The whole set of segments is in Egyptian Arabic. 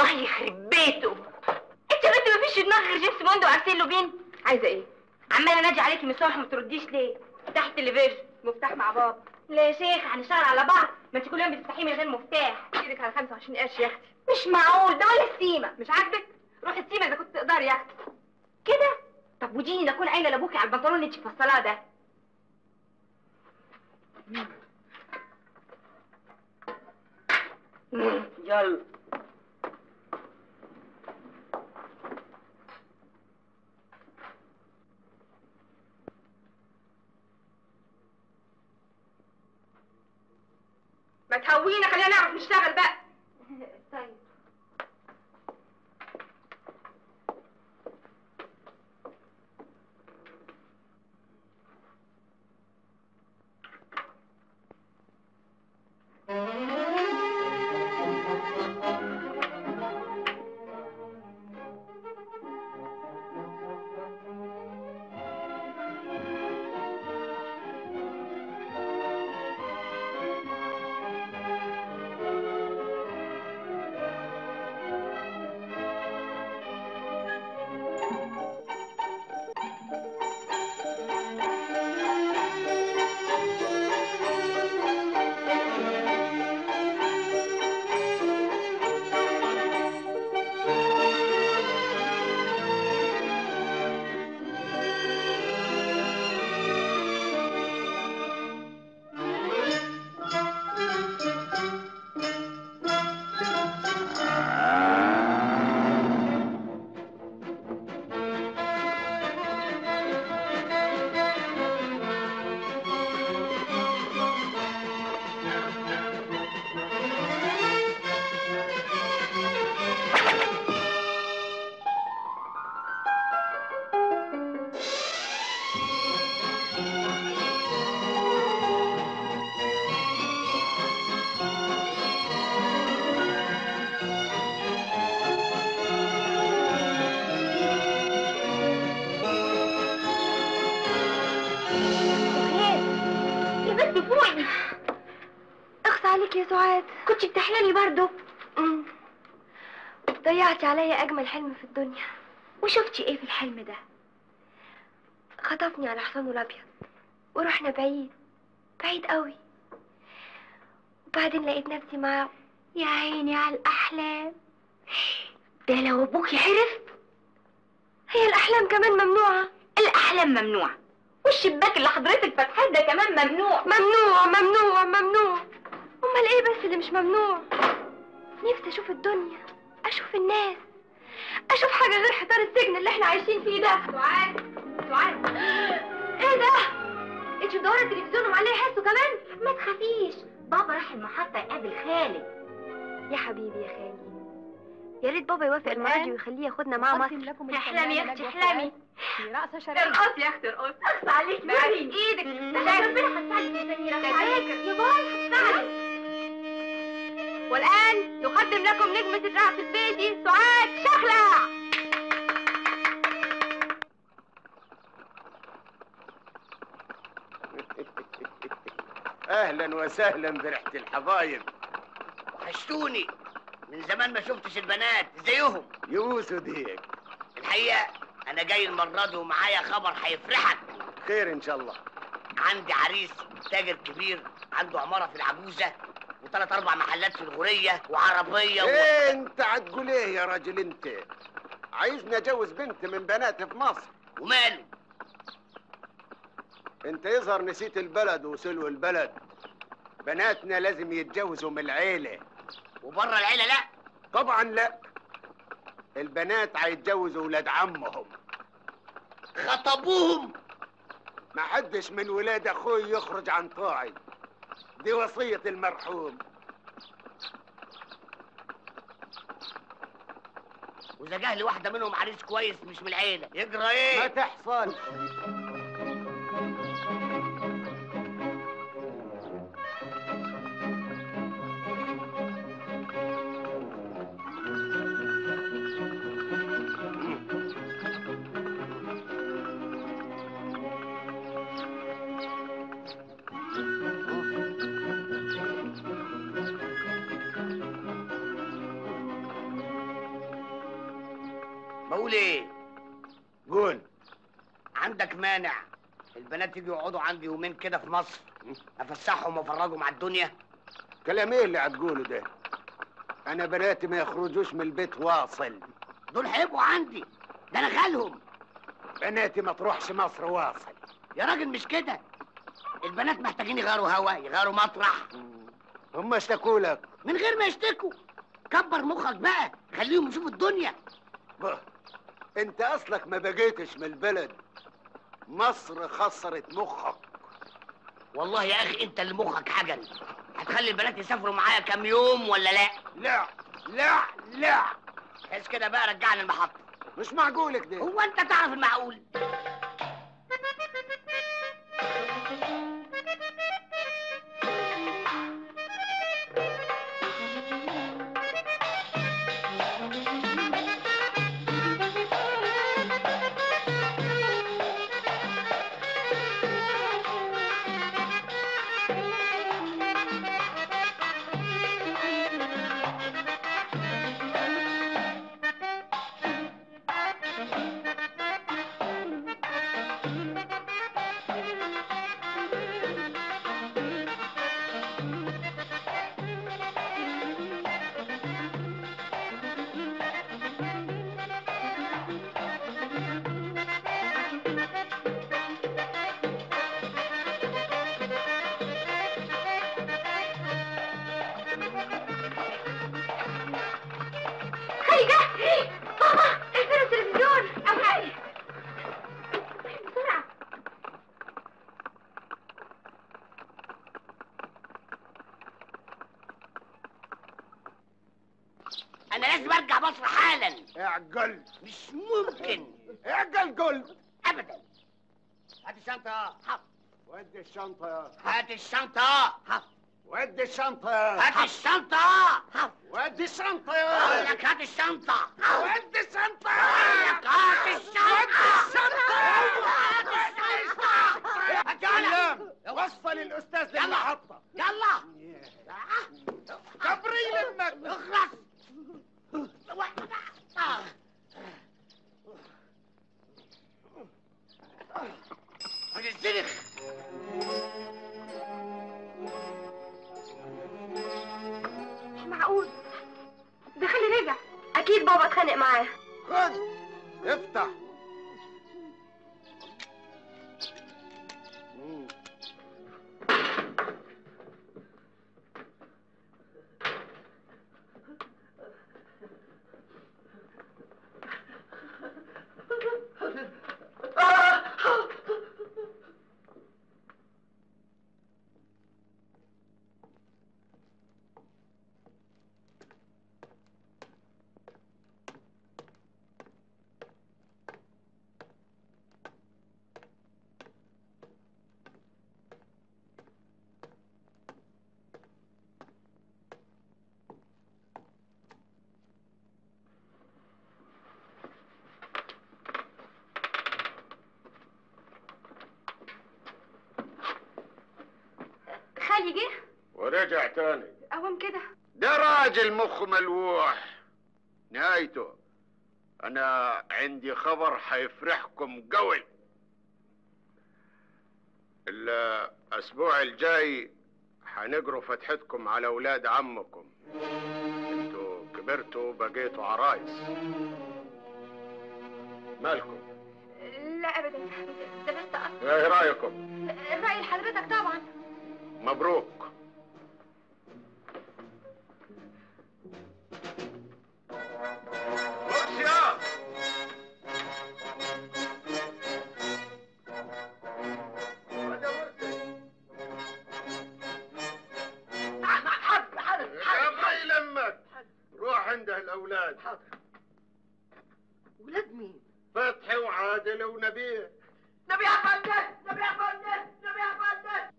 الله يخرب بيته انت يا بنت مفيش في دماغك غير جيمس بوند وارسين لوبين عايزه ايه عماله انادي عليكي من الصبح ما بترديش ليه افتحي التلفزيون مفتاح مع بابا لا يا شيخ هنشتغل على بعض ما انت كل يوم بتفتحيه من غير مفتاح ايدك على 25 قرش يا اختي مش معقول ده ولا السيمه مش عاجبك روحي السيما اذا كنت تقدري يا اختي كده طب وديني نكون عيله لابوكي على البنطلون اللي انت مفصلاه ده يلا ما تهوينا خلينا نعرف نشتغل بقى طيب يا بنت فوقي اخصى عليك يا سعاد كنت بتحلمي برضو أمم. ضيعتي عليا اجمل حلم في الدنيا وشفتي ايه في الحلم ده خطفني على حصانه الابيض ورحنا بعيد بعيد قوي وبعدين لقيت نفسي معاه يا عيني على الاحلام ده لو ابوكي عرف هي الاحلام كمان ممنوعه الاحلام ممنوعه والشباك اللي حضرتك فاتحاه ده كمان ممنوع ممنوع ممنوع ممنوع امال ايه بس اللي مش ممنوع نفسي اشوف الدنيا اشوف الناس اشوف حاجه غير حصار السجن اللي احنا عايشين فيه ده سعاد سعاد ايه ده انت مدوره التلفزيون ومعليه حسه كمان ما تخافيش بابا راح المحطه يقابل خالد يا حبيبي يا خالي يا ريت بابا يوافق المره دي ويخليه ياخدنا معاه مصر لكم احلمي يا اختي احلمي في رقصة شرقية ارقصي يا اختي ارقصي اخص عليك بعدين بنتي ايدك ده ربنا هتساعدك يا سميرة عليك يا باي هتساعدك والآن نقدم لكم نجمة الرقص البيتي سعاد شخلع اهلا وسهلا بريحه الحبايب وحشتوني من زمان ما شفتش البنات ازيهم يوسو ديك الحقيقه انا جاي المره دي ومعايا خبر هيفرحك خير ان شاء الله عندي عريس تاجر كبير عنده عماره في العجوزه وثلاث اربع محلات في الغوريه وعربيه و... إيه انت هتقول ايه يا راجل انت عايزني اجوز بنت من بناتي في مصر وماله انت يظهر نسيت البلد وسلو البلد بناتنا لازم يتجوزوا من العيله وبره العيله لا طبعا لا البنات هيتجوزوا ولاد عمهم خطبوهم ما حدش من ولاد اخوي يخرج عن طاعي دي وصية المرحوم واذا جه لي واحده منهم عريس كويس مش من العيله يجرى ما ايه تحصلش بقول ايه قول عندك مانع البنات يجوا يقعدوا عندي يومين كده في مصر افسحهم وافرجهم على الدنيا كلام ايه اللي هتقوله ده انا بناتي ما يخرجوش من البيت واصل دول هيبقوا عندي ده انا خالهم بناتي ما تروحش مصر واصل يا راجل مش كده البنات محتاجين يغيروا هوا يغيروا مطرح هم اشتكوا لك من غير ما يشتكوا كبر مخك بقى خليهم يشوفوا الدنيا باه. انت اصلك ما بقيتش من البلد مصر خسرت مخك والله يا اخي انت اللي مخك حجل هتخلي البنات يسافروا معايا كام يوم ولا لا لا لا لا بس كده بقى رجعني المحطه مش معقول كده هو انت تعرف المعقول خالي جه بابا اقفلوا التلفزيون او خالي بسرعة انا لازم ارجع مصر حالا اعقل مش ممكن اعقل قلت ابدا هات الشنطه حط ودي الشنطة يا هات الشنطه حط ودي الشنطة يا هات الشنطه حط ودي الشنطة اقول يا لك هات الشنطه ودي الشنطة اقول يا لك هات الشنطه هات الشنطه هات يلا سلام وصل الاستاذ يلا. للمحطة يلا كبري لمك اخلص بتزنخ مش معقول ده خالي رجع اكيد بابا اتخانق معاه خد افتح مم. خالي جه ورجع تاني قوم كده ده راجل مخ ملوح نهايته انا عندي خبر حيفرحكم قوي الاسبوع الجاي حنقروا فتحتكم على اولاد عمكم انتوا كبرتوا بقيتوا عرايس مالكم لا ابدا ده بس أصل ايه رايكم الرأي لحضرتك طبعا مبروك مرسيا الله يلمك روح عنده الاولاد ولاد مين؟ فتحي وعادل ونبيه نبي يا فندم نبي يا فندم نبي يا فندم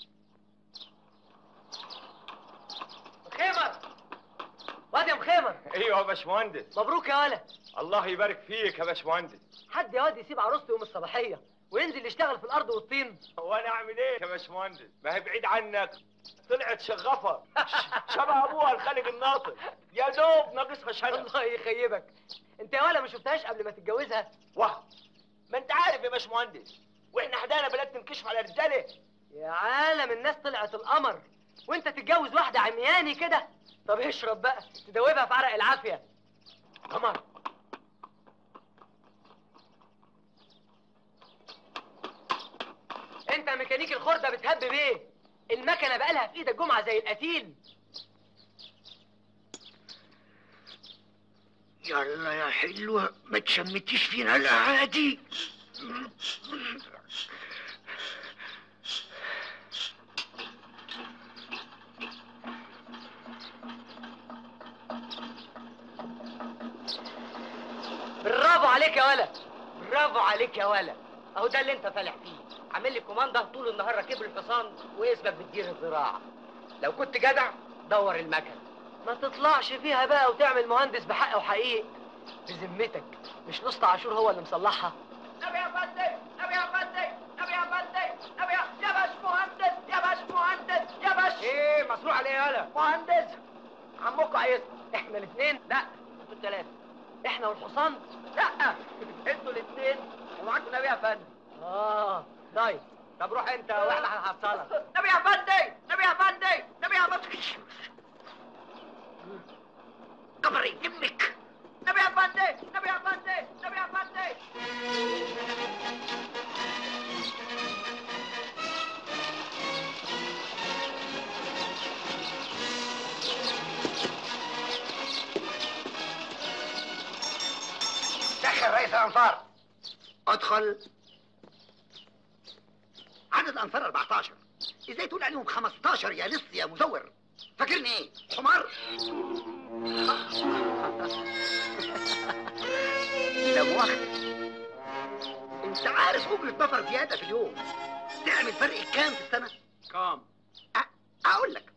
خيمر واد يا مخيمر ايوه يا باشمهندس مبروك يا ولد الله يبارك فيك يا باشمهندس حد يا واد يسيب عروسته يوم الصباحيه وينزل يشتغل في الارض والطين وانا اعمل ايه يا باشمهندس ما هي بعيد عنك طلعت شغفة ش- شبه ابوها الخالق الناطق يا دوب ناقصها شنب الله يخيبك انت يا ولا ما شفتهاش قبل ما تتجوزها واه ما انت عارف يا باشمهندس واحنا حدانا بلاد تنكشف على رجاله يا عالم الناس طلعت القمر وانت تتجوز واحده عمياني كده طب اشرب بقى تدوبها في عرق العافيه قمر انت ميكانيك الخرده بتهب بيه المكنه بقالها في ايدك جمعه زي القتيل يلا يا حلوة ما تشمتيش فينا الأعادي برافو عليك يا ولا برافو عليك يا ولا اهو ده اللي انت فالح فيه عامل لي كوماندا طول النهار راكب الحصان واسمك بتدير الزراعه لو كنت جدع دور المكن ما تطلعش فيها بقى وتعمل مهندس بحق وحقيق بذمتك مش نص عاشور هو اللي مصلحها نبي يا فندم نبي يا فندم نبي يا فندم نبي يا يا باش مهندس يا باش مهندس يا باش ايه مسروق عليه يا ولا مهندس عمكم عايز احنا الاثنين لا انتوا الثلاثه احنا والحصان لا انتوا الاثنين ومعاكم نبي يا فندم اه طيب طب روح انت واحنا هنحصلك نبي يا فندم نبي يا فندم نبي يا فندم كبري يمك نبي يا فندم نبي يا فندم نبي يا فندم دخل رئيس الانصار ادخل عدد انصار 14 ازاي تقول عليهم 15 يا لص يا مزور فاكرني ايه حمار لا مؤاخذة انت عارف اجرة نفر زيادة في اليوم تعمل فرق كام في السنة؟ كام أ- اقول لك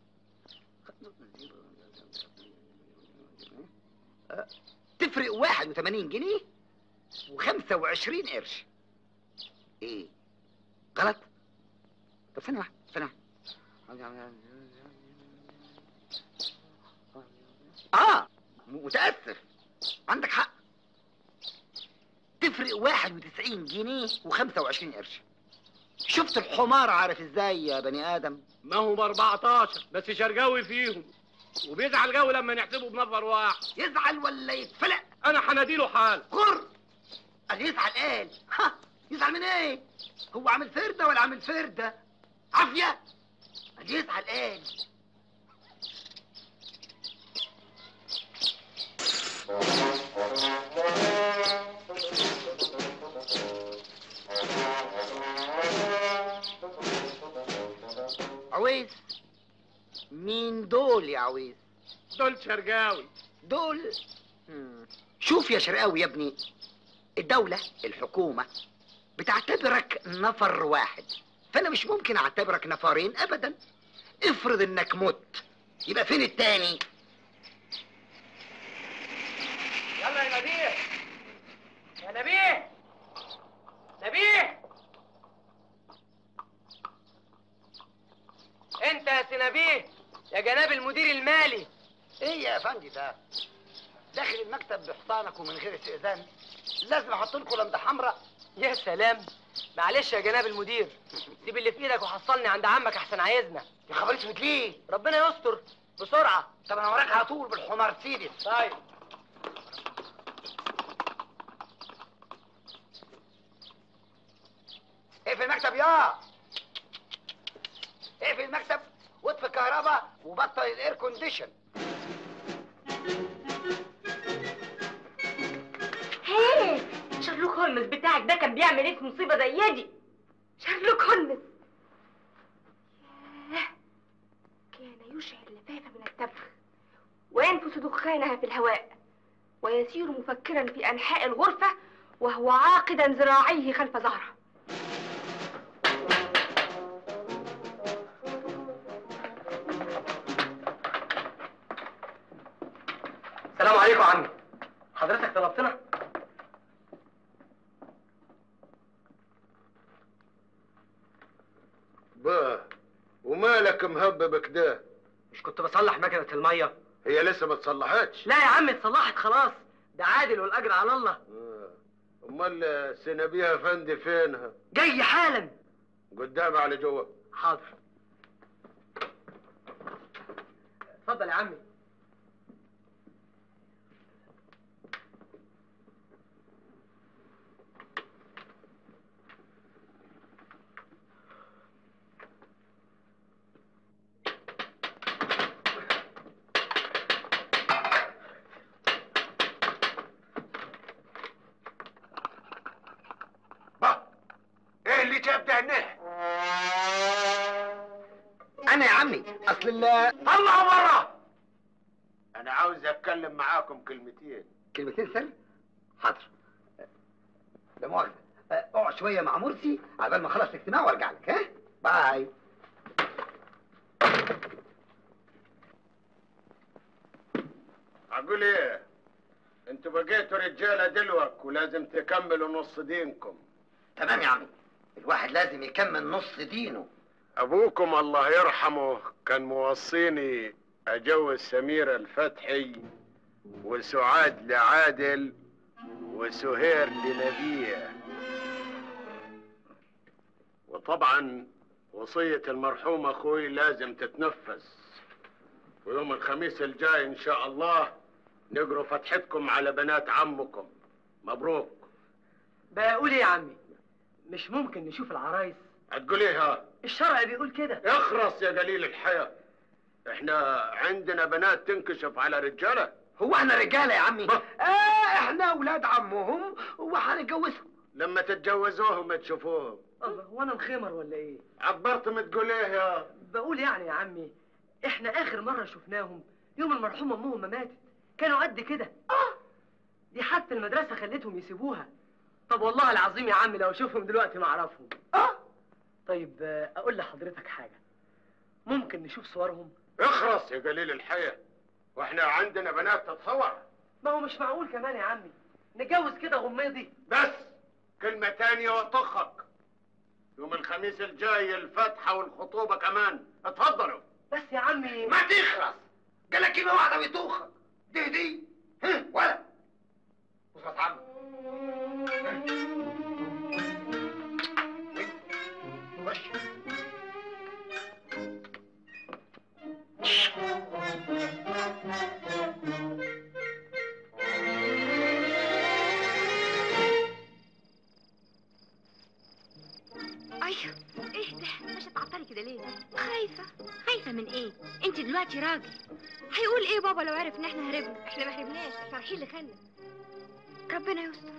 أه، تفرق 81 جنيه و25 قرش ايه غلط طب ثانية واحدة ثانية واحدة اه متأسف عندك حق تفرق 91 جنيه و25 قرش شفت الحمار عارف ازاي يا بني ادم ما هم 14 بس شرقاوي فيهم وبيزعل قوي لما نحسبه بنفر واحد يزعل ولا يتفلق انا هناديله حال غر قال يزعل قال ها يزعل من ايه هو عامل فردة ولا عامل فردة عافية قال يزعل قال عويس مين دول يا عويس دول شرقاوي دول مم. شوف يا شرقاوي يا ابني الدولة الحكومة بتعتبرك نفر واحد فأنا مش ممكن أعتبرك نفرين أبدا افرض إنك مت يبقى فين التاني يلا يا نبيه يا نبيه نبيه انت يا سي نبيه يا جناب المدير المالي إيه يا أفندي ده داخل المكتب بحصانك ومن غير استئذان لازم أحط لكم لمدة حمراء يا سلام معلش يا جناب المدير سيب اللي في ايدك وحصلني عند عمك احسن عايزنا يا خبر اسود ليه ربنا يستر بسرعه طب أنا وراك على طول بالحمار سيدي طيب اقفل المكتب يا اقفل المكتب واطفي الكهرباء وبطل الاير كونديشن هيه شارلوك هولمز بتاعك ده كان بيعمل ايه في مصيبه زي دي شارلوك هولمز ياه كان يشعل لفافة من التبخ وينفس دخانها في الهواء ويسير مفكرا في أنحاء الغرفة وهو عاقدا ذراعيه خلف ظهره السلام عليكم يا عمي حضرتك طلبتنا با ومالك مالك مهبب كده مش كنت بصلح مكنه الميه هي لسه ما اتصلحتش لا يا عم اتصلحت خلاص ده عادل والاجر على الله آه. امال سنبيها فندي فينها جاي حالا قدامي على جوه حاضر اتفضل يا عمي با ايه اللي جاب ده هنا انا يا عمي اصل ال- طلعوا برا انا عاوز اتكلم معاكم كلمتين كلمتين سر حاضر لا مؤاخذة آه، اقعد شوية مع مرسي عبال ما اخلص الاجتماع وارجع لك ها باي اقول ايه انتوا بقيتوا رجاله دلوك ولازم تكملوا نص دينكم تمام يا عمي الواحد لازم يكمل نص دينه ابوكم الله يرحمه كان موصيني اجوز سميرة الفتحي وسعاد لعادل وسهير لنبيه وطبعا وصية المرحوم اخوي لازم تتنفذ ويوم الخميس الجاي ان شاء الله نقروا فتحتكم على بنات عمكم مبروك بقول ايه يا عمي مش ممكن نشوف العرايس هتقول ايه ها الشرع بيقول كده اخرس يا قليل الحياة احنا عندنا بنات تنكشف على رجالة هو احنا رجالة يا عمي ما- اه احنا اولاد عمهم وهنتجوزهم لما تتجوزوهم تشوفوهم الله هو انا مخمر ولا ايه عبرت متقول ايه يا بقول يعني يا عمي احنا اخر مرة شفناهم يوم المرحومة امهم ما ماتت كانوا قد كده اه دي حتى المدرسة خلتهم يسيبوها طب والله العظيم يا عمي لو اشوفهم دلوقتي ما اعرفهم اه طيب آه، اقول لحضرتك حاجة ممكن نشوف صورهم اخرس يا قليل الحياة واحنا عندنا بنات تتصور ما هو مش معقول كمان يا عمي نتجوز كده غميضي بس كلمة تانية وطخك يوم الخميس الجاي الفتحة والخطوبة كمان اتفضلوا بس يا عمي ما تخرس قالك كلمة واحدة ويطوخك دي دي ها ولا بص يا عم خش ايوه ايه ده مش هتعطلي كده ليه خايفه خايفه من ايه انت دلوقتي راجل هيقول ايه بابا لو عرف ان احنا هربنا احنا ما هربناش احنا رايحين لخالد ربنا يستر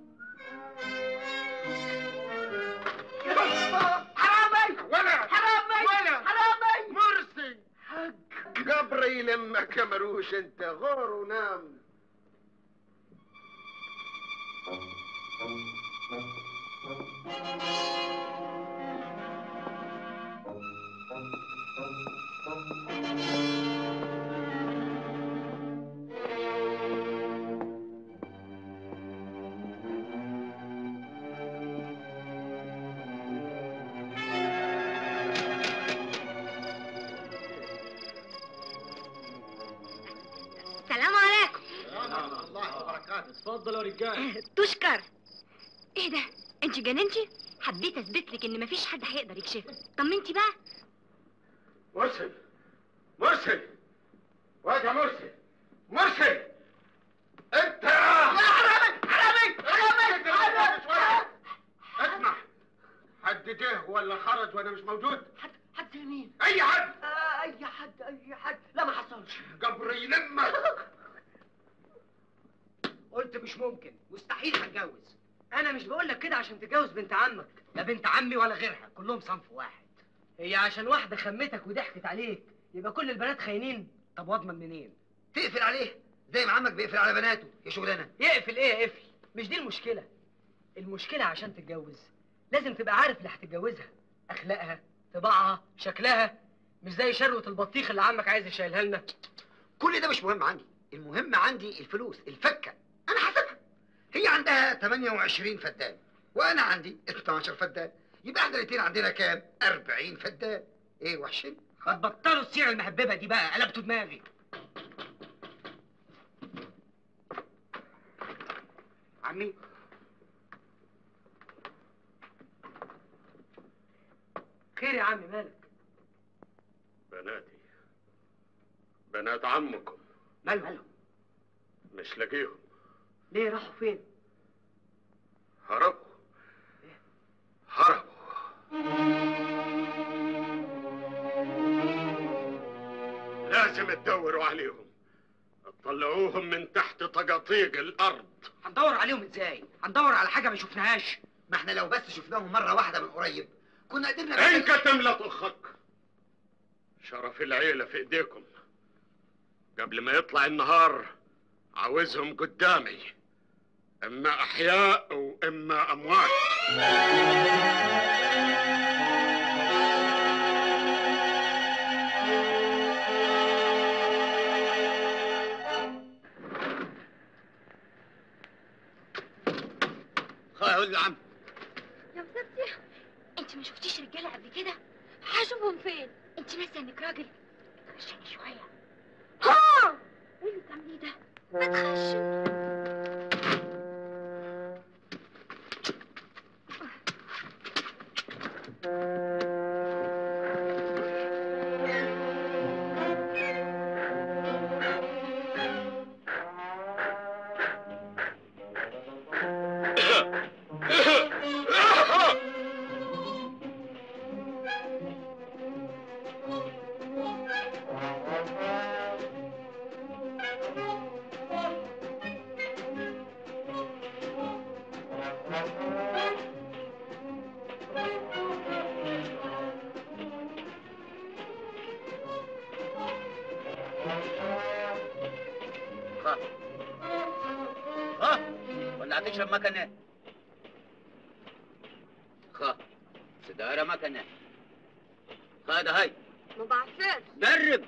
حرامي ولا حرامي ولا حرامي مرسي قبري لما كمروش انت غور ونام السلام عليكم الله وبركاته اتفضل يا رجال تشكر ايه ده انت جننتي حبيت اثبت لك ان مفيش حد هيقدر يكشفك طمنتي بقى مرسي مرسي واد يا مرسي مرسي انت يا حرامي حرامي حرامي حرامي اسمع حد جه ولا خرج وانا مش موجود حد حد مين اي حد آه اي حد اي حد لا ما حصلش قبري لمك قلت مش ممكن مستحيل هتجوز انا مش بقول لك كده عشان تتجوز بنت عمك لا بنت عمي ولا غيرها كلهم صنف واحد هي عشان واحده خمتك وضحكت عليك يبقى كل البنات خاينين طب واضمن منين تقفل عليه زي ما عمك بيقفل على بناته يا شغلانه يقفل ايه يقفل مش دي المشكله المشكله عشان تتجوز لازم تبقى عارف اللي هتتجوزها اخلاقها طباعها شكلها مش زي شروه البطيخ اللي عمك عايز يشيلها لنا كل ده مش مهم عندي المهم عندي الفلوس الفكه انا حاسبها هي عندها 28 فدان وانا عندي 12 فدان يبقى احنا الاثنين عندنا كام 40 فدان ايه وحشين ما تبطلوا السيره المهببه دي بقى قلبتوا دماغي عمي خير يا عمي مالك بناتي بنات عمكم مالهم مش لاقيهم ليه راحوا فين هربوا هربوا لازم تدوروا عليهم تطلعوهم من تحت طقاطيق الارض هندور عليهم ازاي هندور على حاجه ما شفناهاش ما احنا لو بس شفناهم مرة واحدة من قريب كنا قدرنا انك تملى اخك شرف العيلة في ايديكم قبل ما يطلع النهار عاوزهم قدامي اما احياء واما اموات خد يا عم يا مسبتي انت ما شفتيش رجاله قبل كده هشوفهم فين انت ناسيه انك راجل تخشني شويه ها ايه اللي بتعمليه ده ما تخشي ها ولا هتشرب مكنه خا سيجاره مكنه خد هاي ما بعرفش جرب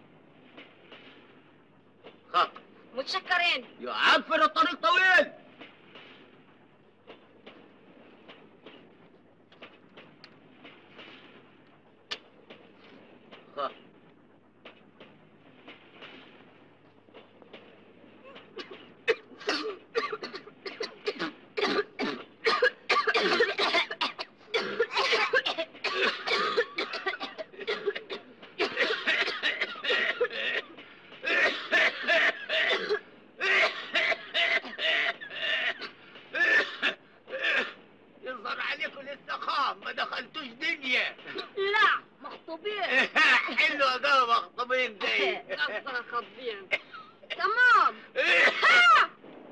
خا متشكرين يعفر الطريق طويل خا يظهر عليكم لسه خام ما دخلتوش دنيا لا مخطوبين حلوة جو مخطوبين دي اصلا خاطبين تمام ها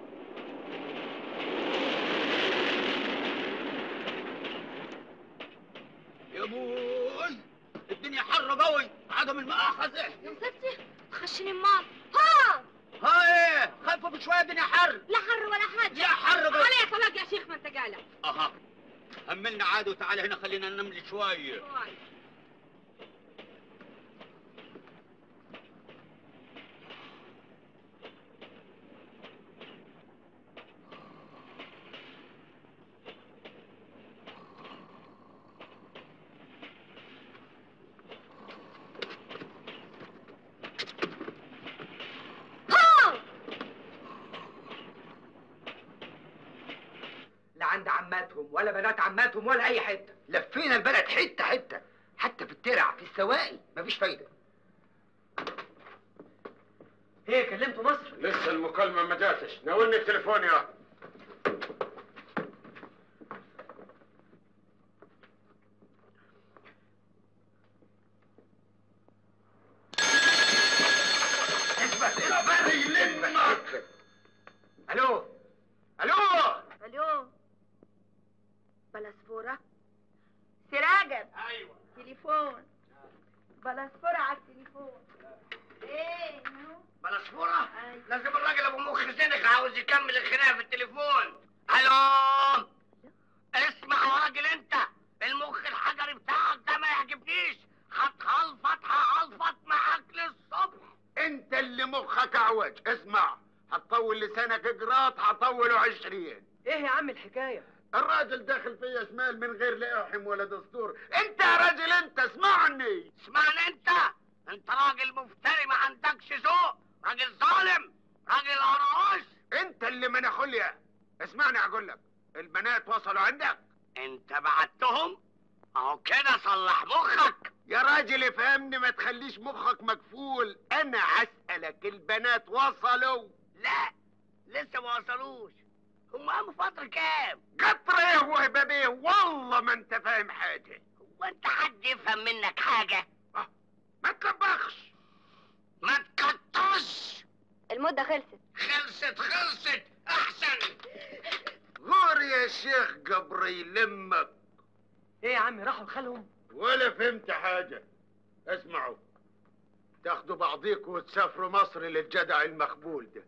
يا بوي الدنيا حر قوي عدم المؤاخذة يا مسبتي تخشني النار ها هاي خفف شوية الدنيا حر لا حر ولا حاجه يا حر بس عليك طلاق يا شيخ ما انت قالع اها هملنا عاد وتعال هنا خلينا ننمل شوية لا عند عماتهم ولا بنات عماتهم ولا اي حته لفينا البلد حتة حتة حتى في الترع في السواقي مفيش فايدة ايه كلمتوا مصر لسه المكالمة ما جاتش ناولني التليفون يا اثبت اثبت يلمك الو الو الو بلاسفورة سراجب ايوه تليفون بلاسفورة على التليفون ايه نو؟ بلاسفورة أيوة. لازم الراجل ابو مخ زنك عاوز يكمل الخناقة في التليفون الو اسمع يا راجل انت المخ الحجري بتاعك ده ما يعجبنيش هتخلفط هخلفط معاك للصبح انت اللي مخك اعوج اسمع هتطول لسانك قراط هطوله عشرين ايه يا عم الحكايه الراجل داخل فيا شمال من غير لا احم ولا دستور انت يا راجل انت اسمعني اسمعني انت انت راجل مفتري ما عندكش ذوق راجل ظالم راجل قراش انت اللي مناخوليا اسمعني اقول لك البنات وصلوا عندك انت بعتهم اهو كده صلح مخك يا راجل افهمني ما تخليش مخك مكفول انا هسألك البنات وصلوا لا لسه ما وصلوش هم قاموا فترة كام قطر ايه وهبه بيه والله ما انت فاهم حاجه هو انت حد يفهم منك حاجة ما تلبخش ما تكترش المدة خلصت خلصت خلصت احسن غور يا شيخ قبر يلمك ايه يا عم راحوا لخالهم ولا فهمت حاجة اسمعوا تاخدوا بعضيكوا وتسافروا مصر للجدع المخبول ده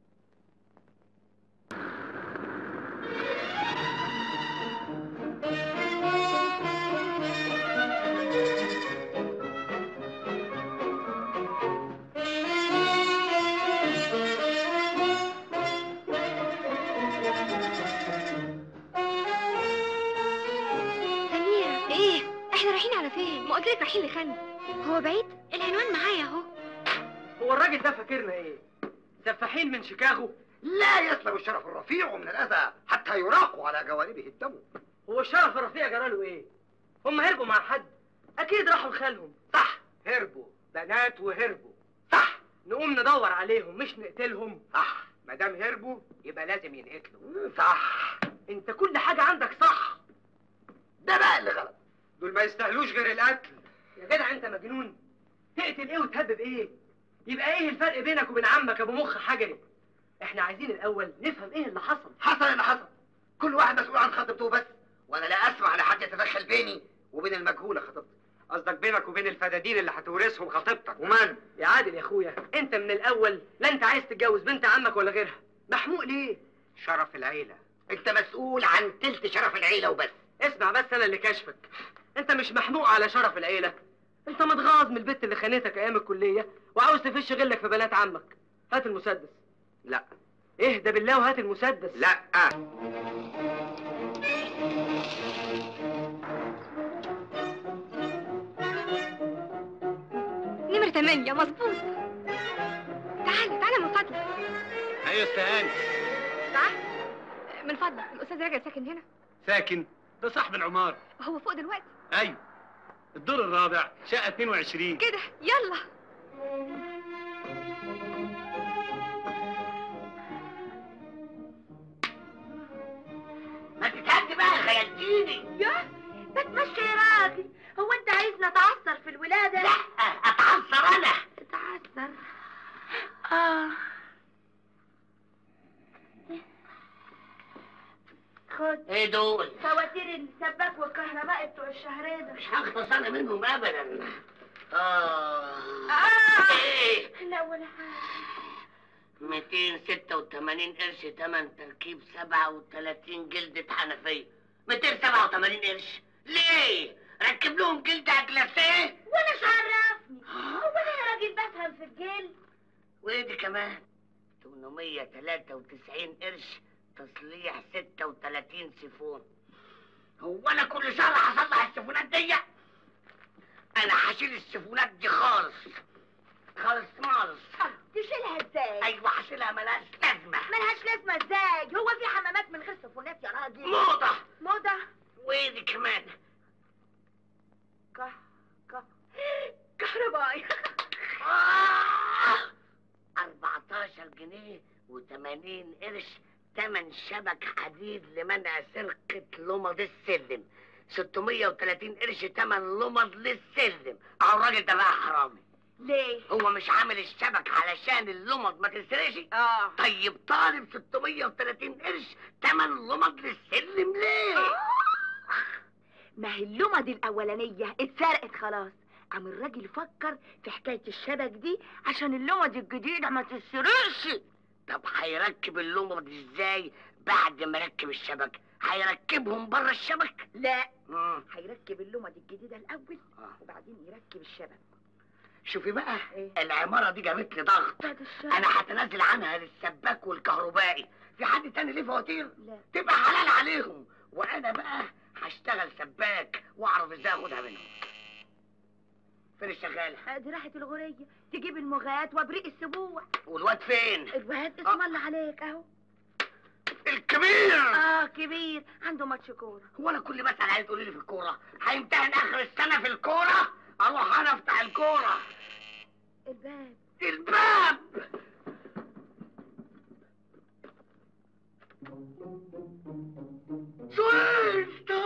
سميرة ايه احنا رايحين على فين ما قلت لك رايحين لخالنا هو بعيد العنوان معايا اهو هو الراجل ده فاكرنا ايه سفاحين من شيكاغو لا يسلم الشرف الرفيع من الأذى حتى يراق على جوانبه الدم هو الشرف الرفيع جراله ايه هم هربوا مع حد اكيد راحوا لخالهم صح هربوا بنات وهربوا صح نقوم ندور عليهم مش نقتلهم صح ما دام هربوا يبقى لازم ينقتلوا صح انت كل حاجه عندك صح ده بقى اللي غلط دول ما يستاهلوش غير القتل يا جدع انت مجنون تقتل ايه وتهبب ايه يبقى ايه الفرق بينك وبين عمك ابو مخ حجري احنا عايزين الاول نفهم ايه اللي حصل حصل اللي حصل كل واحد مسؤول عن خطيبته بس وانا لا اسمح لحد يتدخل بيني وبين المجهولة خطيبتي قصدك بينك وبين الفدادين اللي هتورثهم خطيبتك ومن يا عادل يا اخويا انت من الاول لا انت عايز تتجوز بنت عمك ولا غيرها محموق ليه شرف العيله انت مسؤول عن تلت شرف العيلة وبس اسمع بس انا اللي كاشفك انت مش محموق على شرف العيله انت متغاظ من البت اللي خانتك ايام الكليه وعاوز تفش غلك في بنات عمك هات المسدس لا اهدى بالله وهات المسدس لا نمرة 8 مظبوط تعال تعال من فضلك ايوه استهاني تعال من فضلك الاستاذ راجل ساكن هنا ساكن ده صاحب العمارة هو فوق دلوقتي ايوه الدور الرابع شقة 22 كده يلا ما تتهدي بقى خيالتيني يا بتمشي يا راجل هو انت عايزنا نتعثر في الولادة لا اتعصر انا نتعثر اه خد ايه دول فواتير السباك والكهرباء بتوع الشهرين ده مش هخلص انا منهم ابدا اه آه. ايه لا ولا حاجة 286 قرش تمن تركيب 37 جلدة حنفية 287 قرش ليه؟ ركب لهم جلدة جلاسيه وانا مش عرفني هو انا يا راجل بفهم في الجلد وايه دي كمان 893 قرش تصليح 36 سيفون هو انا كل شهر هصلح السيفونات دي انا هشيل السيفونات دي خالص خالص خالص تشيلها ازاي ايوه هشيلها ملهاش لازمه ملهاش لازمة ازاي هو في حمامات من غير سفونات يا راجل موضه موضة وايه دي كمان كه كه كهربائي آه! 14 جنيه و80 قرش تمن شبك حديد لمنع سرقة لمض السلم 630 قرش تمن لمض للسلم اهو الراجل ده بقى حرامي ليه هو مش عامل الشبك علشان اللمض ما تسرقش اه طيب طالب 630 قرش تمن لمض للسلم ليه ما هي اللمض الأولانية اتسرقت خلاص قام الراجل فكر في حكاية الشبك دي عشان اللمض الجديدة ما تتسرقش طب هيركب اللمض ازاي بعد ما ركب الشبك هيركبهم بره الشبك لا مم. هيركب اللمض الجديدة الأول آه. وبعدين يركب الشبك شوفي بقى إيه؟ العماره دي جابت لي ضغط بعد الشر انا هتنازل عنها للسباك والكهربائي في حد تاني ليه فواتير لا تبقى حلال عليهم وانا بقى هشتغل سباك واعرف ازاي اخدها منهم فين الشغاله آه، دي راحت الغورية تجيب المغات وابريق السبوع والواد فين الواد اسم الله عليك اهو الكبير اه كبير عنده ماتش كورة هو انا كل ما اسال عليه تقولي لي في الكوره هيمتحن اخر السنه في الكوره اروح انا افتح الكوره الباب الباب سؤال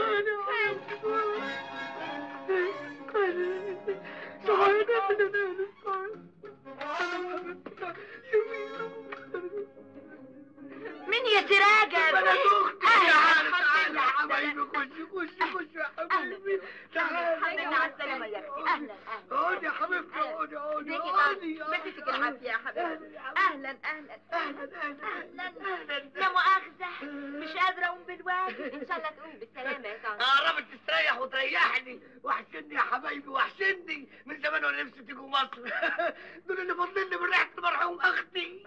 مين يا سراجة انا اختي أهلا، تعالى تعالى الحمد يا لله. حبايبي خش خش خش يا حبيبي تعالى الحمد لله على السلامة يا اختي اهلا اهلا اقعدي يا حبيبتي اقعدي اقعدي ازيك يا اقعدي طنط مسكتك العافية يا حبيبتي اهلا اهلا اهلا اهلا اهلا لا مؤاخذة مش قادرة اقوم بالواجب ان شاء الله تقومي بالسلامه يا طنط قربت تستريح وتريحني وحشني يا حبايبي وحشني من زمان وانا نفسي تيجوا مصر دول اللي فاضلين لي من ريحه مرحوم اختي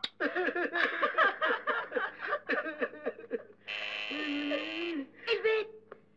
البيت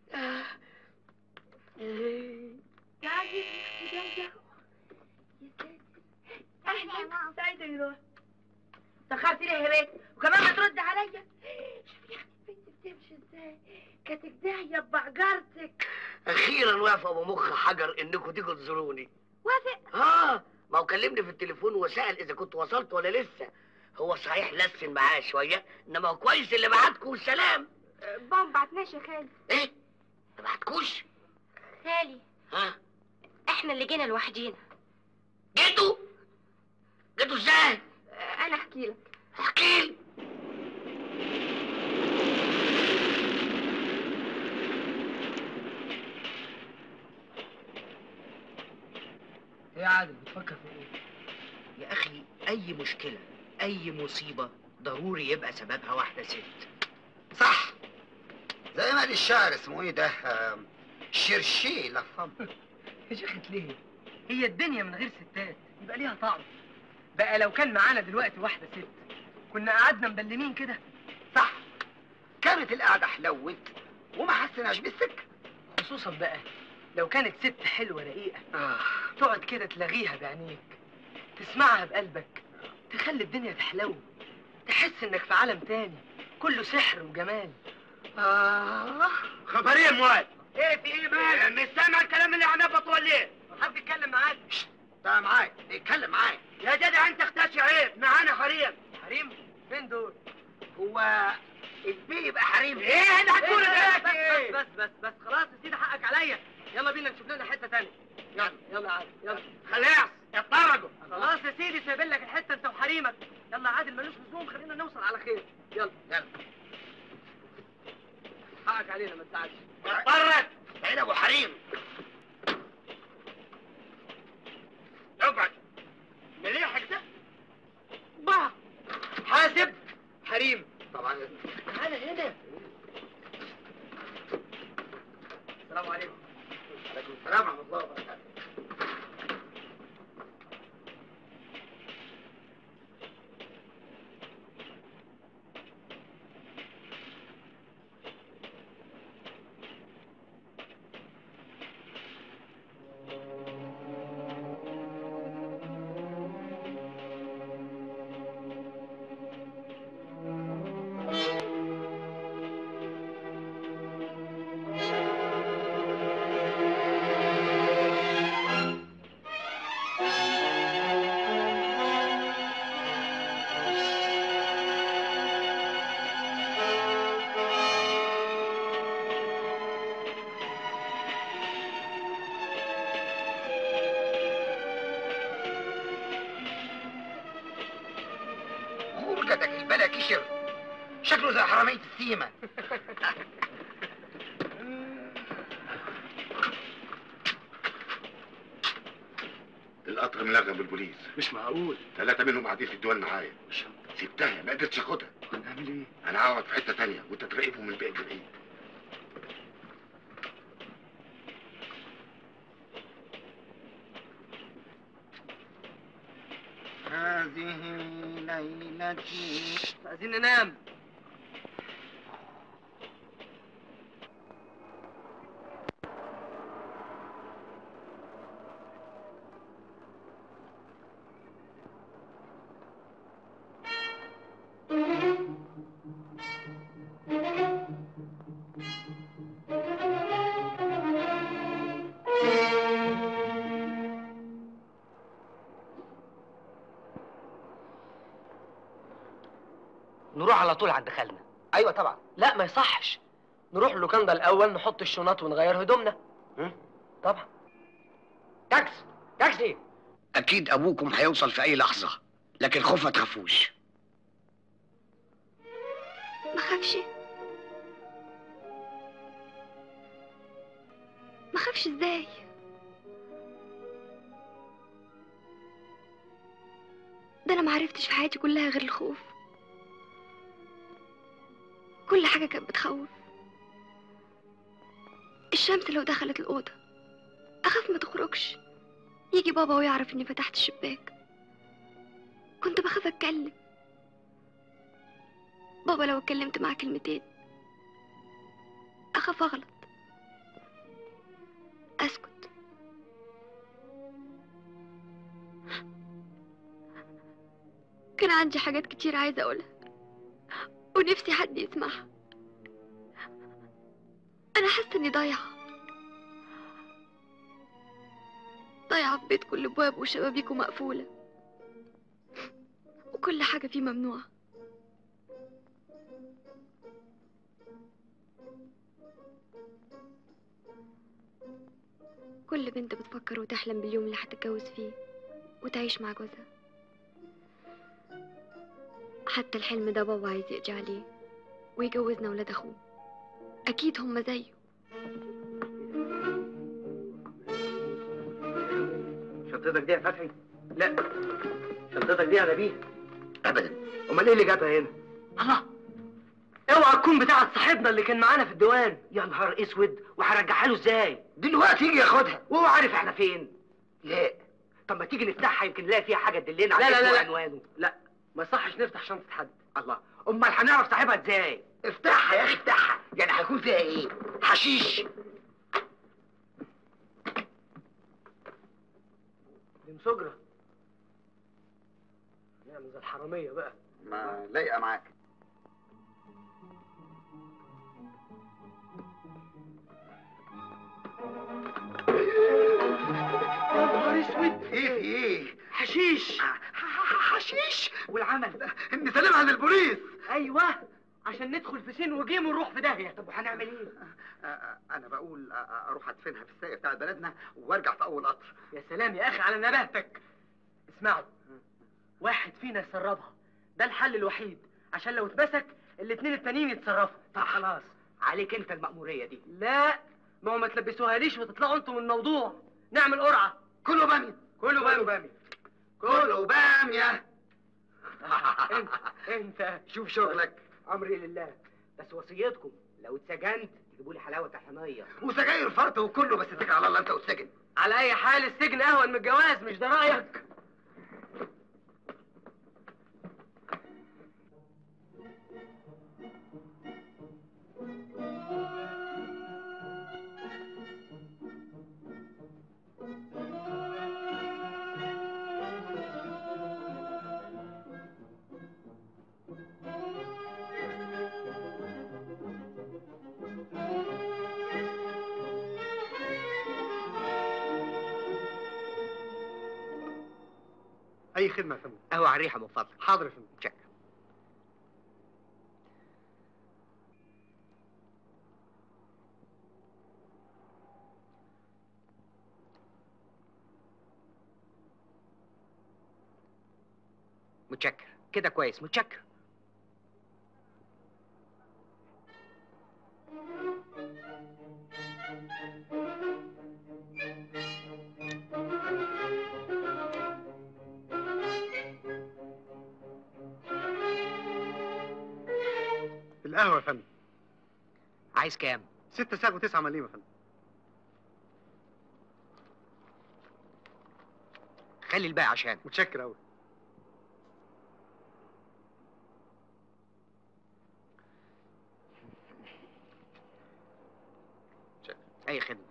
اهلا سعيدة يا روح دخلت ليه يا بيت وكمان ما ترد عليا شوفي يا اختي البنت بتمشي ازاي كانت داهية بحجرتك اخيرا وافق ابو مخ حجر انكم تيجوا تزوروني وافق اه ما هو كلمني في التليفون وسال اذا كنت وصلت ولا لسه هو صحيح لسن معاه شويه انما هو كويس اللي بعتكم والسلام بابا ما بعتناش يا خالي ايه ما بعتكوش خالي ها احنا اللي جينا لوحدينا جيتوا جيتوا ازاي انا احكي لك احكي لي ايه يا عادل بتفكر في ايه؟ يا اخي اي مشكلة اي مصيبة ضروري يبقى سببها واحدة ست صح زي ما قال الشاعر اسمه ايه ده آم، شرشي لفم يا شيخة ليه؟ هي الدنيا من غير ستات يبقى ليها طعم بقى لو كان معانا دلوقتي واحدة ست كنا قعدنا مبلمين كده صح كانت القعده حلوت وما حسناش بالسكه خصوصا بقى لو كانت ست حلوة رقيقة آه. تقعد كده تلاغيها بعينيك تسمعها بقلبك تخلي الدنيا تحلو تحس انك في عالم تاني كله سحر وجمال آه. خبر ايه يا مواد ايه في ايه بقى؟ مش سامع الكلام اللي عنبط ولا ايه حد يتكلم معاك ده معايا اتكلم معايا يا جدع انت اختشي عيب معانا حريم حريم فين دول؟ هو البي يبقى حريم ايه ايه اللي هتقوله بس دلوقتي بس بس بس خلاص يا سيدي حقك عليا يلا بينا نشوف لنا حته تانية يلا يلا يا عادل يلا خلاص اتطردوا خلاص يا سيدي سايبين لك الحته انت وحريمك يلا يا عادل ملوش لزوم خلينا نوصل على خير يلا يلا حقك علينا ما تزعلش اتطرد بعيد ابو حريم اقعد مليحك ده بقى حاسب حريم طبعا تعالى هنا السلام عليكم عليكم السلام ورحمه الله وبركاته خرجتك البلا كشر شكله زي حرامية السيمة القطر ملغم بالبوليس مش معقول ثلاثة منهم قاعدين في الديوان معايا سبتها ما قدرتش اخدها هنعمل ايه؟ انا هقعد في حتة تانية وانت تراقبهم من بعيد لبعيد هذه ليلتي عايزين ننام نروح على طول عند خالنا ايوه طبعا لا ما يصحش نروح اللوكاندا الاول نحط الشنط ونغير هدومنا طبعا تاكسي تاكسي اكيد ابوكم هيوصل في اي لحظه لكن خوف ما تخافوش ما خافش ما خافش ازاي ده انا ما عرفتش في حياتي كلها غير الخوف كل حاجه كانت بتخوف الشمس لو دخلت الاوضه اخاف ما تخرجش يجي بابا ويعرف اني فتحت الشباك كنت بخاف اتكلم بابا لو اتكلمت معاه كلمتين اخاف اغلط اسكت كان عندي حاجات كتير عايزه اقولها ونفسي حد يسمعها انا حاسه اني ضايعه ضايعه في بيت كل ابواب وشبابيكه مقفوله وكل حاجه فيه ممنوعه كل بنت بتفكر وتحلم باليوم اللي هتتجوز فيه وتعيش مع جوزها حتى الحلم ده بابا عايز يقضي عليه ويجوزنا ولاد اخوه اكيد هم زيه شنطتك دي يا فتحي لا شنطتك دي يا نبيه ابدا امال ايه اللي جابها هنا الله اوعى تكون بتاعت صاحبنا اللي كان معانا في الديوان يا نهار اسود وهرجعها له ازاي دلوقتي يجي ياخدها وهو عارف احنا فين لا طب ما تيجي نفتحها يمكن نلاقي فيها حاجه تدلنا على لا، لا، اسمه لا، لا. وعنوانه لا ما يصحش نفتح شنطه حد الله امال هنعرف صاحبها ازاي افتحها يا اخي افتحها يعني هيكون فيها ايه حشيش دي مسجره نعمل زي الحراميه بقى ما لايقه معاك يا نهار اسود ايه في ايه حشيش حشيش والعمل نسلمها للبوليس ايوه عشان ندخل في سين وجيم ونروح في داهيه طب وهنعمل ايه آه، انا بقول آه، اروح ادفنها في الساقية بتاع بلدنا وارجع في اول قطر يا سلام يا اخي على نباهتك اسمعوا واحد فينا يسربها ده الحل الوحيد عشان لو اتمسك الاتنين التانيين يتصرفوا طب خلاص عليك انت المأمورية دي لا ما هو ما تلبسوها ليش وتطلعوا انتوا من الموضوع نعمل قرعة كله بامية كله بامي بامي كله بامية انت انت شوف شغلك امري لله بس وصيتكم لو اتسجنت تجيبوا لي حلاوه طحينيه وسجاير فرط وكله بس اتكل على الله انت والسجن على اي حال السجن اهون من الجواز مش ده رايك اي خدمه يا فندم قهوه على الريحه من فضلك حاضر يا فندم شك متشكر كده كويس متشكر القهوه يا فندم عايز كام ستة ساغ وتسعة مليم يا فندم خلي الباقي عشان متشكر قوي اي خدمه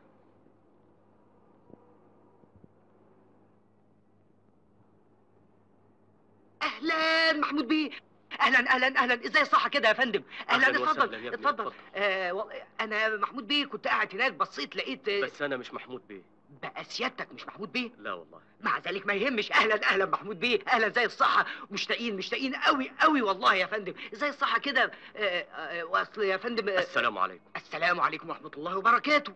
اهلا محمود بيه اهلا اهلا اهلا ازاي الصحه كده يا فندم اهلا أهلاً اتفضل وسهلاً يا ابني، اتفضل اتفضل. آه و... انا محمود بيه كنت قاعد هناك بصيت لقيت آه، بس انا مش محمود بيه بقى سيادتك مش محمود بيه لا والله مع ذلك ما يهمش اهلا اهلا محمود بيه اهلا زي الصحه مشتاقين مشتاقين قوي قوي والله يا فندم زي الصحه كده آه، آه، واصل يا فندم آه، السلام عليكم السلام عليكم ورحمه الله وبركاته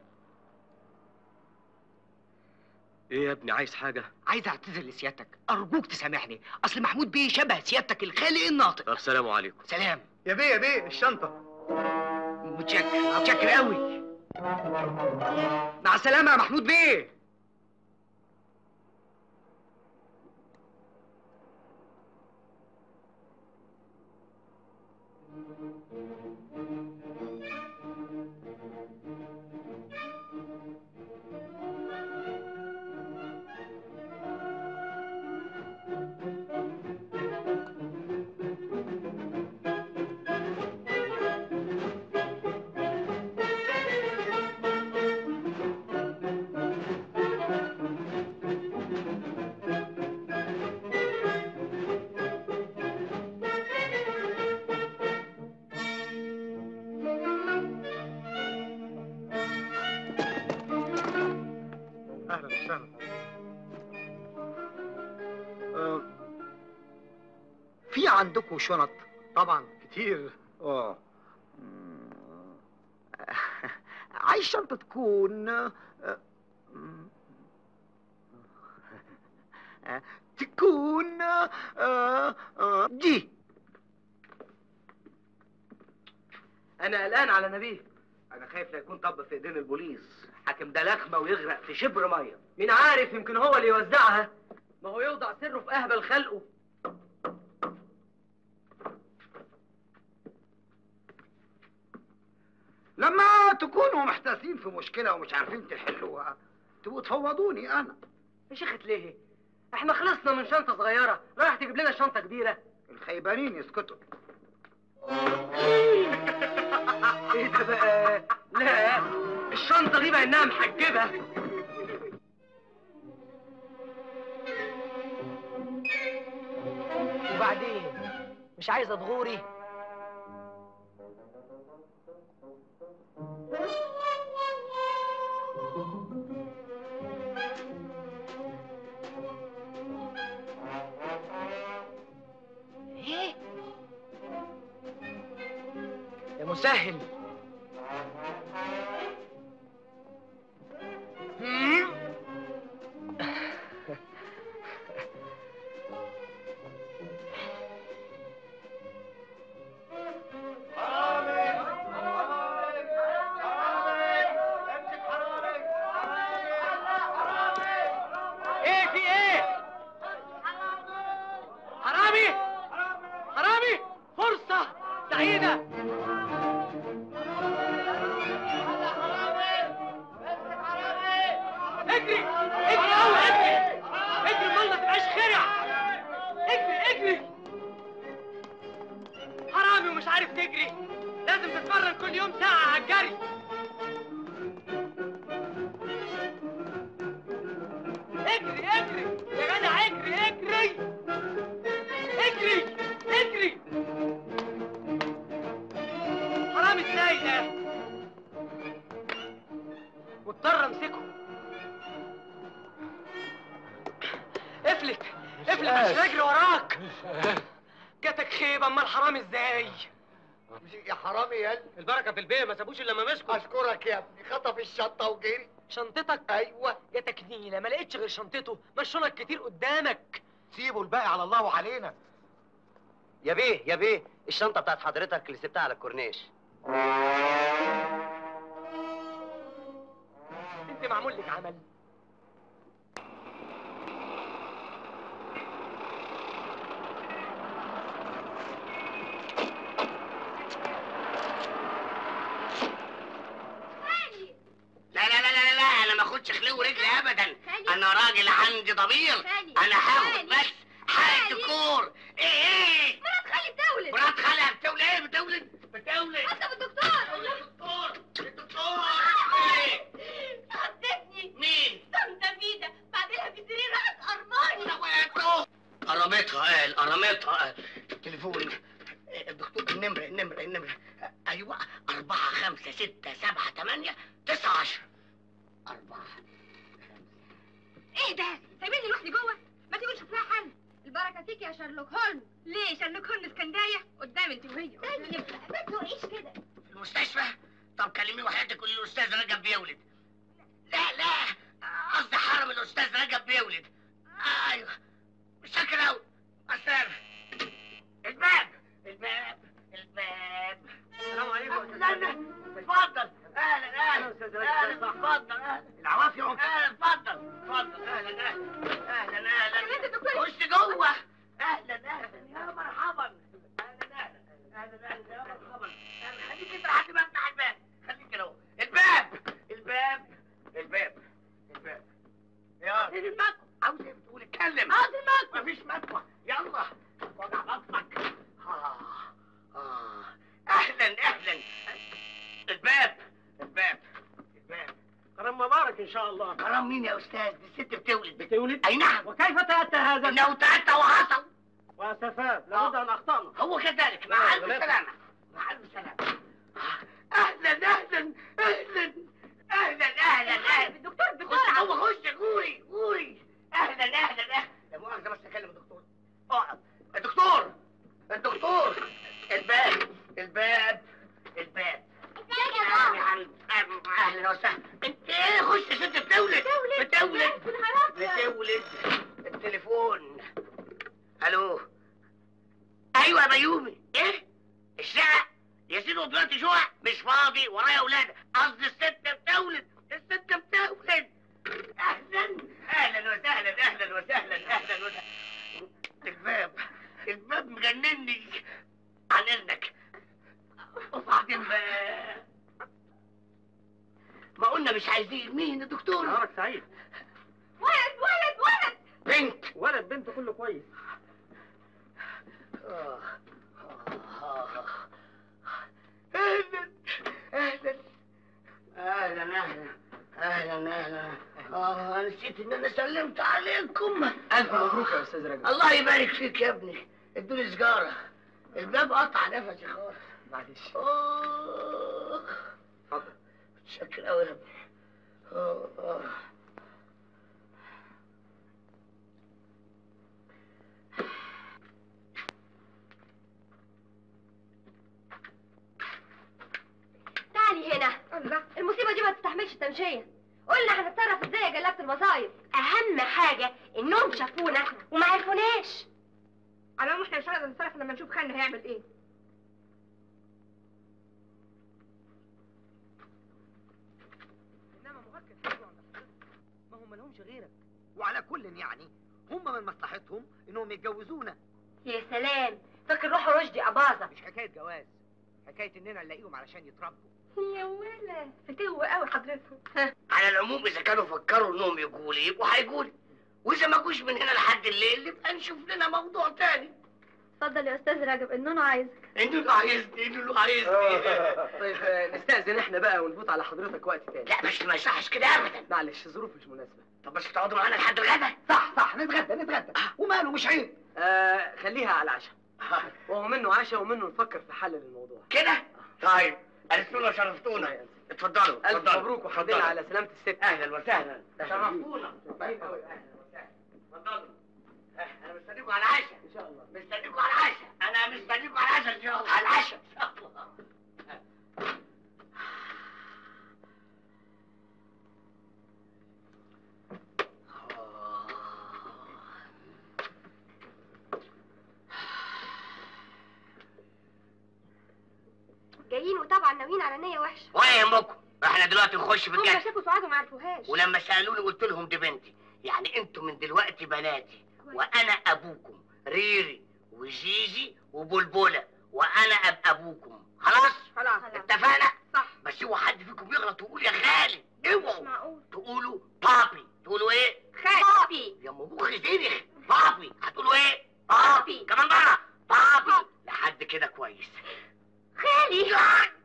ايه يا ابني عايز حاجه عايز اعتذر لسيادتك ارجوك تسامحني اصل محمود بيه شبه سيادتك الخالق الناطق السلام عليكم سلام يا بيه يا بيه الشنطه متشكر متشكر قوي مع السلامه يا محمود بيه اهلا وسهلا آه، في عندكم شنط طبعا كتير اه عايز شنطة تكون آه، مم. آه، تكون آه، آه، دي انا قلقان على نبيه انا خايف لا يكون طب في ايدين البوليس حاكم ده لخمه ويغرق في شبر ميه مين عارف يمكن هو اللي يوزعها ما هو يوضع سره في اهبل خلقه لما تكونوا محتاسين في مشكلة ومش عارفين تحلوها تبقوا تفوضوني أنا يا شيخة ليه احنا خلصنا من شنطه صغيره رايح تجيب لنا شنطه كبيره الخيبانين يسكتوا ايه ده بقى لا الشنطه دي بانها محجبه وبعدين مش عايزه تغوري ايه يا مسهل ايه في ايه حرامي حرامي فرصة سعيدة اجري اجري قوي اجري اجري امال ما تبقاش خرع اجري اجري حرامي ومش عارف تجري لازم تتمرن كل يوم ساعة على الجري اجري اجري يا جدع اجري اجري اجري اجري حرام ازاي ده واضطر امسكه افلت افلت عشان اجري وراك جاتك خيبه امال حرام ازاي يا حرامي يا البركه في البيت ما سابوش الا لما مسكوا اشكرك يا ابني خطف الشنطه وجري شنطتك ايوه جاتك نيله ما لقيتش غير شنطته مشونك كتير قدامك سيبوا الباقي على الله وعلينا يا بيه يا بيه الشنطه بتاعت حضرتك اللي سبتها على الكورنيش انت معمول لك عمل لا لا لا لا لا انا ما اخدش خلو رجلي ابدا خالي. انا راجل عندي ضمير خالي. انا هاخد خالي. بس حق خالي. الدكتور ايه ايه مرات خالي بتولد مرات خالها بتولد ايه بتولد بتولد اطلب الدكتور الدكتور الدكتور ايه ايوه أربعة خمسة ستة سبعة ثمانية تسعة عشرة أربعة ايه ده سايبيني لوحدي جوه ما تيجي نشوف لها حل البركه فيك يا شارلوك هولمز ليه شارلوك هولمز كان دايح قدام انت وهي طيب ما تزوقيش كده في المستشفى طب كلمي وحياتك قولي له الأستاذ رجب بيولد لا لا قصدي حرم الأستاذ رجب بيولد أيوه شكرا أوي مع السلامة الباب الباب الباب السلام عليكم استنى اتفضل اهلا اهلا اهلا اتفضل اهلا العوافي يا اهلا اتفضل اتفضل اهلا اهلا اهلا اهلا خش جوه اهلا اهلا يا مرحبا اهلا اهلا اهلا اهلا يا مرحبا اهلا خليك انت لحد ما افتح الباب خليك كده اهو الباب الباب الباب الباب يا فين المكوى عاوز ايه بتقول اتكلم عاوز المكوى مفيش مكوى يلا وجع بطنك آه. آه. اهلا اهلا الباب الباب الباب كرم مبارك ان شاء الله كرم مين يا استاذ دي الست بتولد بتولد اي نعم وكيف تاتى هذا انه تأتى وحصل واسفات لابد ان اخطانا هو كذلك مع الف سلامه مع الف سلامه اهلا اهلا اهلا اهلا اهلا اهلا الدكتور خش بسرعه جوه خش قولي قولي اهلا اهلا اهلا لا مؤاخذه بس اكلم الدكتور اقعد الدكتور الدكتور الباب الباب الباب اهلا يا حبيبي اهلا وسهلا انت ايه خش يا ست بتولد بتولد بتولد التليفون الو ايوه يا بيومي ايه الشقه يا سيدي هو دلوقتي شقق مش فاضي ورايا اولاد قصدي الست بتولد الست بتولد اهلا اهلا وسهلا اهلا وسهلا اهلا وسهلا الباب الباب مجنني عن اذنك وبعدين بقى ما قلنا مش عايزين مين يا دكتور نهارك سعيد ولد ولد ولد بنت ولد بنت كله كويس آه. آه. اهلا اهلا اهلا اهلا اهلا اهلا اه نسيت ان انا سلمت عليكم الف مبروك يا استاذ رجب الله يبارك فيك يا ابني ادوني سجاره الباب قطع نفسي خالص معلش آه. اتفضل شكرا قوي يا ابني آه، آه. تعالي هنا المصيبة دي ما تستحملش تمشية قلنا هنتصرف ازاي يا جلابة المصايب اهم حاجة انهم شافونا وما عرفوناش على العموم احنا مش هنقدر نتصرف لما نشوف خالنا هيعمل ايه انما مؤكد حلو عند حضرتك ما هم لهمش غيرك وعلى كل يعني هم من مصلحتهم انهم يتجوزونا يا سلام فاكر روحوا رشدي أباظة مش حكايه جواز حكايه اننا نلاقيهم علشان يتربوا يا ولا فتوه قوي حضرتهم على العموم اذا كانوا فكروا انهم يجوا لي يبقوا هيجوا لي واذا ما جوش من هنا لحد الليل يبقى نشوف لنا موضوع تاني اتفضل يا استاذ رجب النونو عايزك انتوا اللي عايزني انتوا اللي عايزني طيب آه، نستأذن احنا بقى ونفوت على حضرتك وقت تاني لا مش ما يصحش كده ابدا معلش الظروف مش مناسبة طب بس تقعدوا معانا لحد الغدا صح صح نتغدى نتغدى وماله مش عيب آه خليها على العشاء وهو منه عشاء ومنه نفكر في حل للموضوع كده طيب أنستونا وشرفتونا اتفضلوا ألف اتفضلوا مبروك وحمد لله اتفضلوا. على سلامة الست اهلا وسهلا أهلا شرفتونا طيب أوي، اهلا وسهلا اتفضلوا اه، انا مستنيكم على العشاء إن شاء الله مستنيكم على العشاء انا مستنيكم على العشاء ان شاء الله على العشاء ان شاء الله جايين وطبعا ناويين على نية وحشة ولا يهمكم احنا دلوقتي نخش هم بالجد شافوا سعاد وما عرفوهاش ولما سالوني قلت لهم دي بنتي يعني انتوا من دلوقتي بناتي وانا ابوكم ريري وجيجي وبلبله وانا ابقى ابوكم خلاص خلاص اتفقنا صح بس هو حد فيكم يغلط ويقول يا خالي اوعوا معقول تقولوا بابي تقولوا ايه خالي يا ام مخي زينخ بابي هتقولوا ايه بابي. كمان مره بابي لحد كده كويس خالي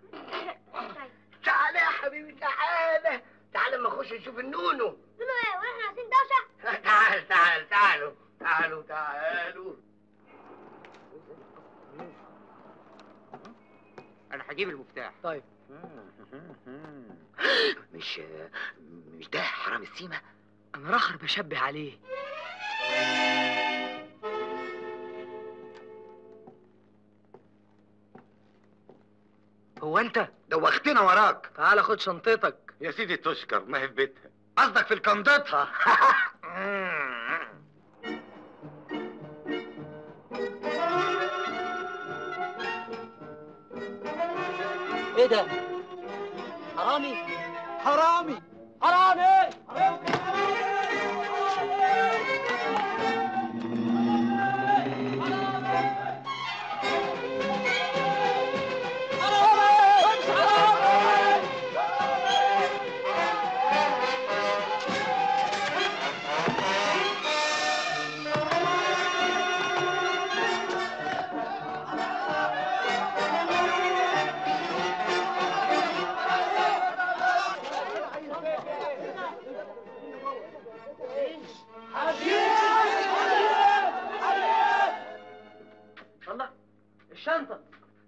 تعالى يا حبيبي تعالى تعالى اما نخش نشوف النونو واحنا عايزين دوشة تعال تعال تعالوا تعالوا تعالوا انا هجيب المفتاح المفتاح طيب مش مش ده حرام السيمة انا رخر بشبه عليه هو انت دوختنا وراك تعال خد شنطتك يا سيدي تشكر ما هي في بيتها قصدك في الكندطها ايه ده حرامي حرامي حرامي الله الشنطة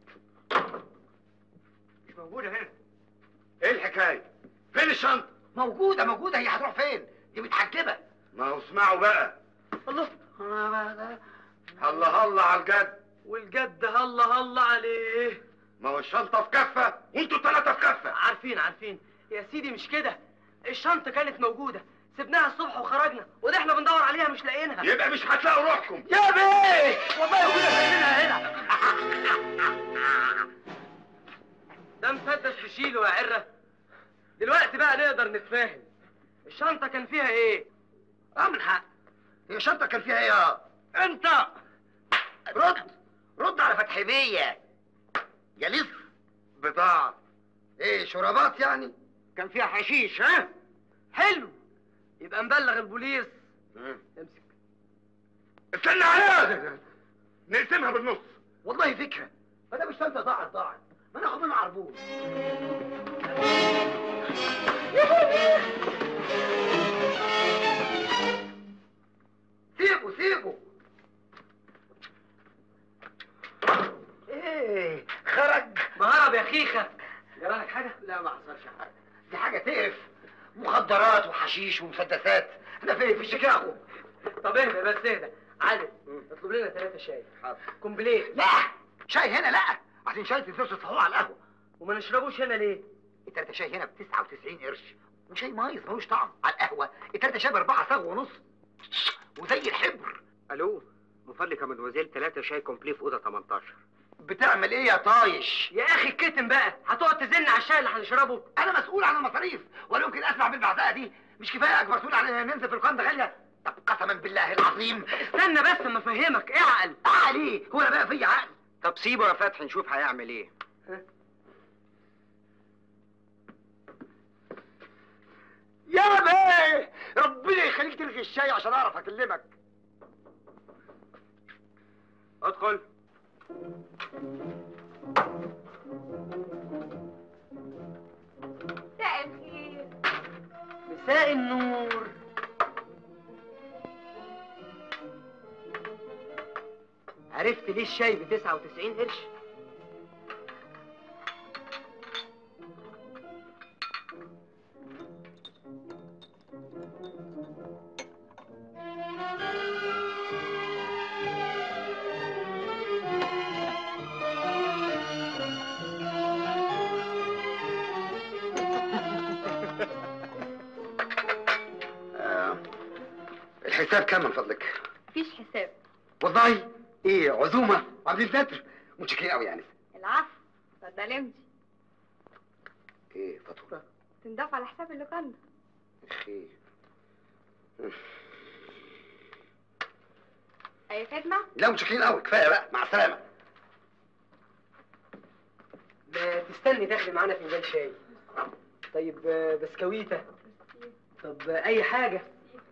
مش موجودة هنا ايه الحكاية؟ فين الشنطة؟ موجودة موجودة هي هتروح فين؟ دي متحجبة ما هو اسمعوا بقى الله هلا هلا على الجد والجد هلا هلا عليه ما هو الشنطة في كفة وانتوا التلاتة في كفة عارفين عارفين يا سيدي مش كده الشنطة كانت موجودة سبناها الصبح وخرجنا وده احنا بندور عليها مش لاقيينها يبقى مش هتلاقوا روحكم يا بيه والله كنا سايبينها هنا ده مسدس تشيله يا عرة دلوقتي بقى نقدر نتفاهم الشنطة كان فيها ايه؟ اه من حق هي الشنطة كان فيها ايه يا انت رد رد على فتح بيه يا لص بضاعة ايه شرابات يعني كان فيها حشيش ها حلو يبقى نبلغ البوليس امسك استنى عليها نقسمها بالنص والله فكرة ما دام الشنطة ضاعت ضاعت ما ناخد منها عربون سيبوا سيبوا ايه خرج مهرب يا خيخة جرالك حاجة؟ لا ما حصلش حاجة دي حاجة تقرف مخدرات وحشيش ومسدسات احنا فين في شيكاغو طب اهدى بس اهدى عادل اطلب لنا ثلاثة شاي حاضر كومبليت لا شاي هنا لا عشان شاي تنسوش تصحوه على القهوة وما نشربوش هنا ليه؟ التلاتة شاي هنا ب 99 قرش وشاي مايز ملوش طعم على القهوة التلاتة شاي بأربعة صاغ ونص وزي الحبر الو من فضلك يا مدوزيل ثلاثة شاي كومبلي في اوضه 18 بتعمل ايه يا طايش يا اخي الكتم بقى هتقعد تزن على الشاي اللي هنشربه انا مسؤول عن المصاريف ولا يمكن اسمع بالبعزقه دي مش كفايه مسؤول عن ان ننزل في القنده غاليه طب قسما بالله العظيم استنى بس اما افهمك اعقل اعقل ايه هو انا بقى فيا عقل طب سيبه يا فتحي نشوف هيعمل ايه يا بيه ربنا يخليك تلغي الشاي عشان اعرف اكلمك ادخل مساء الخير مساء النور عرفت ليه الشاي ب 99 قرش؟ آه. الحساب كام من فضلك مفيش حساب والله ايه عزومه عاملين ستر متشكرين قوي يعني العفو اتفضل امشي ايه فاتوره تندفع على حساب اللوكاندا اخي اي خدمة؟ لا متشكرين قوي كفايه بقى مع السلامه ما تستني تاخدي معانا فنجان شاي طيب آه، بسكويتة طب آه، اي حاجة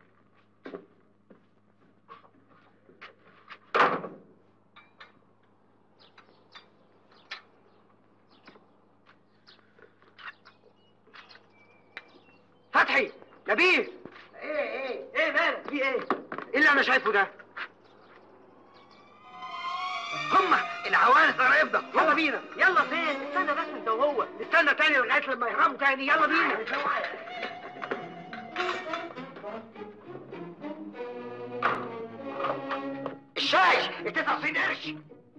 فتحي نبيل ايه ايه ايه مالك في ايه ايه اللي انا شايفه ده هما العوانس قرايبنا يلا بينا يلا فين استنى بس انت وهو نستنى تاني لغايه لما يهربوا تاني يلا بينا الشاي ال 99 قرش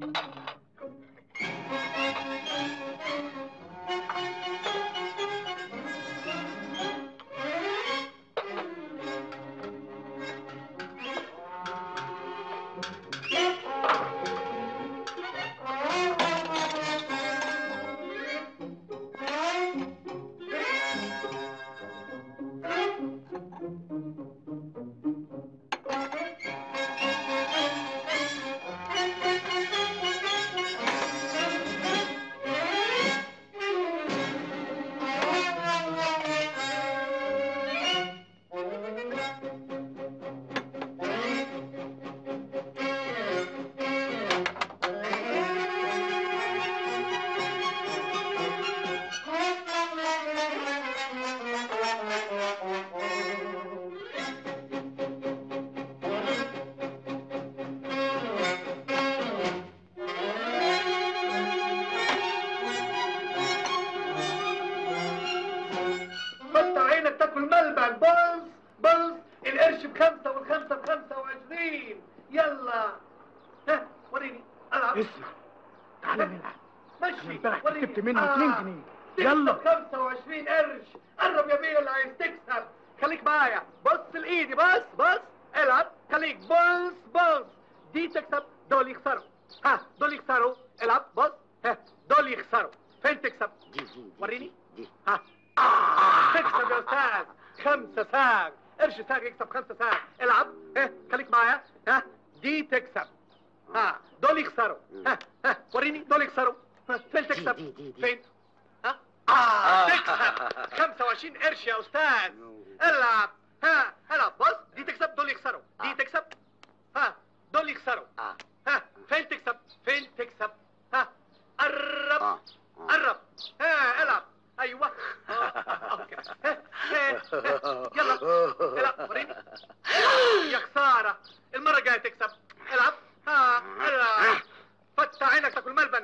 فتح عينك تاكل ملبع بلز بلز القرش بخمسة والخمسة بخمسة وعشرين يلا ها وريني العب اسمع تعالى نلعب مشي انا امبارح وريني. كسبت منه آه. 2 جنيه يلا يلا 25 قرش قرب يا بيه اللي عايز تكسب خليك معايا بص لايدي بص بص العب خليك بص بص دي تكسب دول يخسروا ها دول يخسروا العب بص ها دول يخسروا فين تكسب دي دي وريني دي ها تكسب يا استاذ خمسة ساغ قرش ساغ يكسب خمسة ساغ العب ها خليك معايا ها دي تكسب ها دول يخسروا ها ها وريني دول يخسروا ها، فين تكسب دي دي دي. فين ها آه تكسب 25 قرش يا استاذ العب ها العب بص دي تكسب دول يخسروا دي تكسب ها دول يخسروا آه. ها فين تكسب فين تكسب ها قرب آه. قرب ها العب ايوه آه، أوكي. ها، ها، ها. يلا العب وريني يا خساره المره الجايه تكسب العب ها العب فتح عينك تاكل ملبن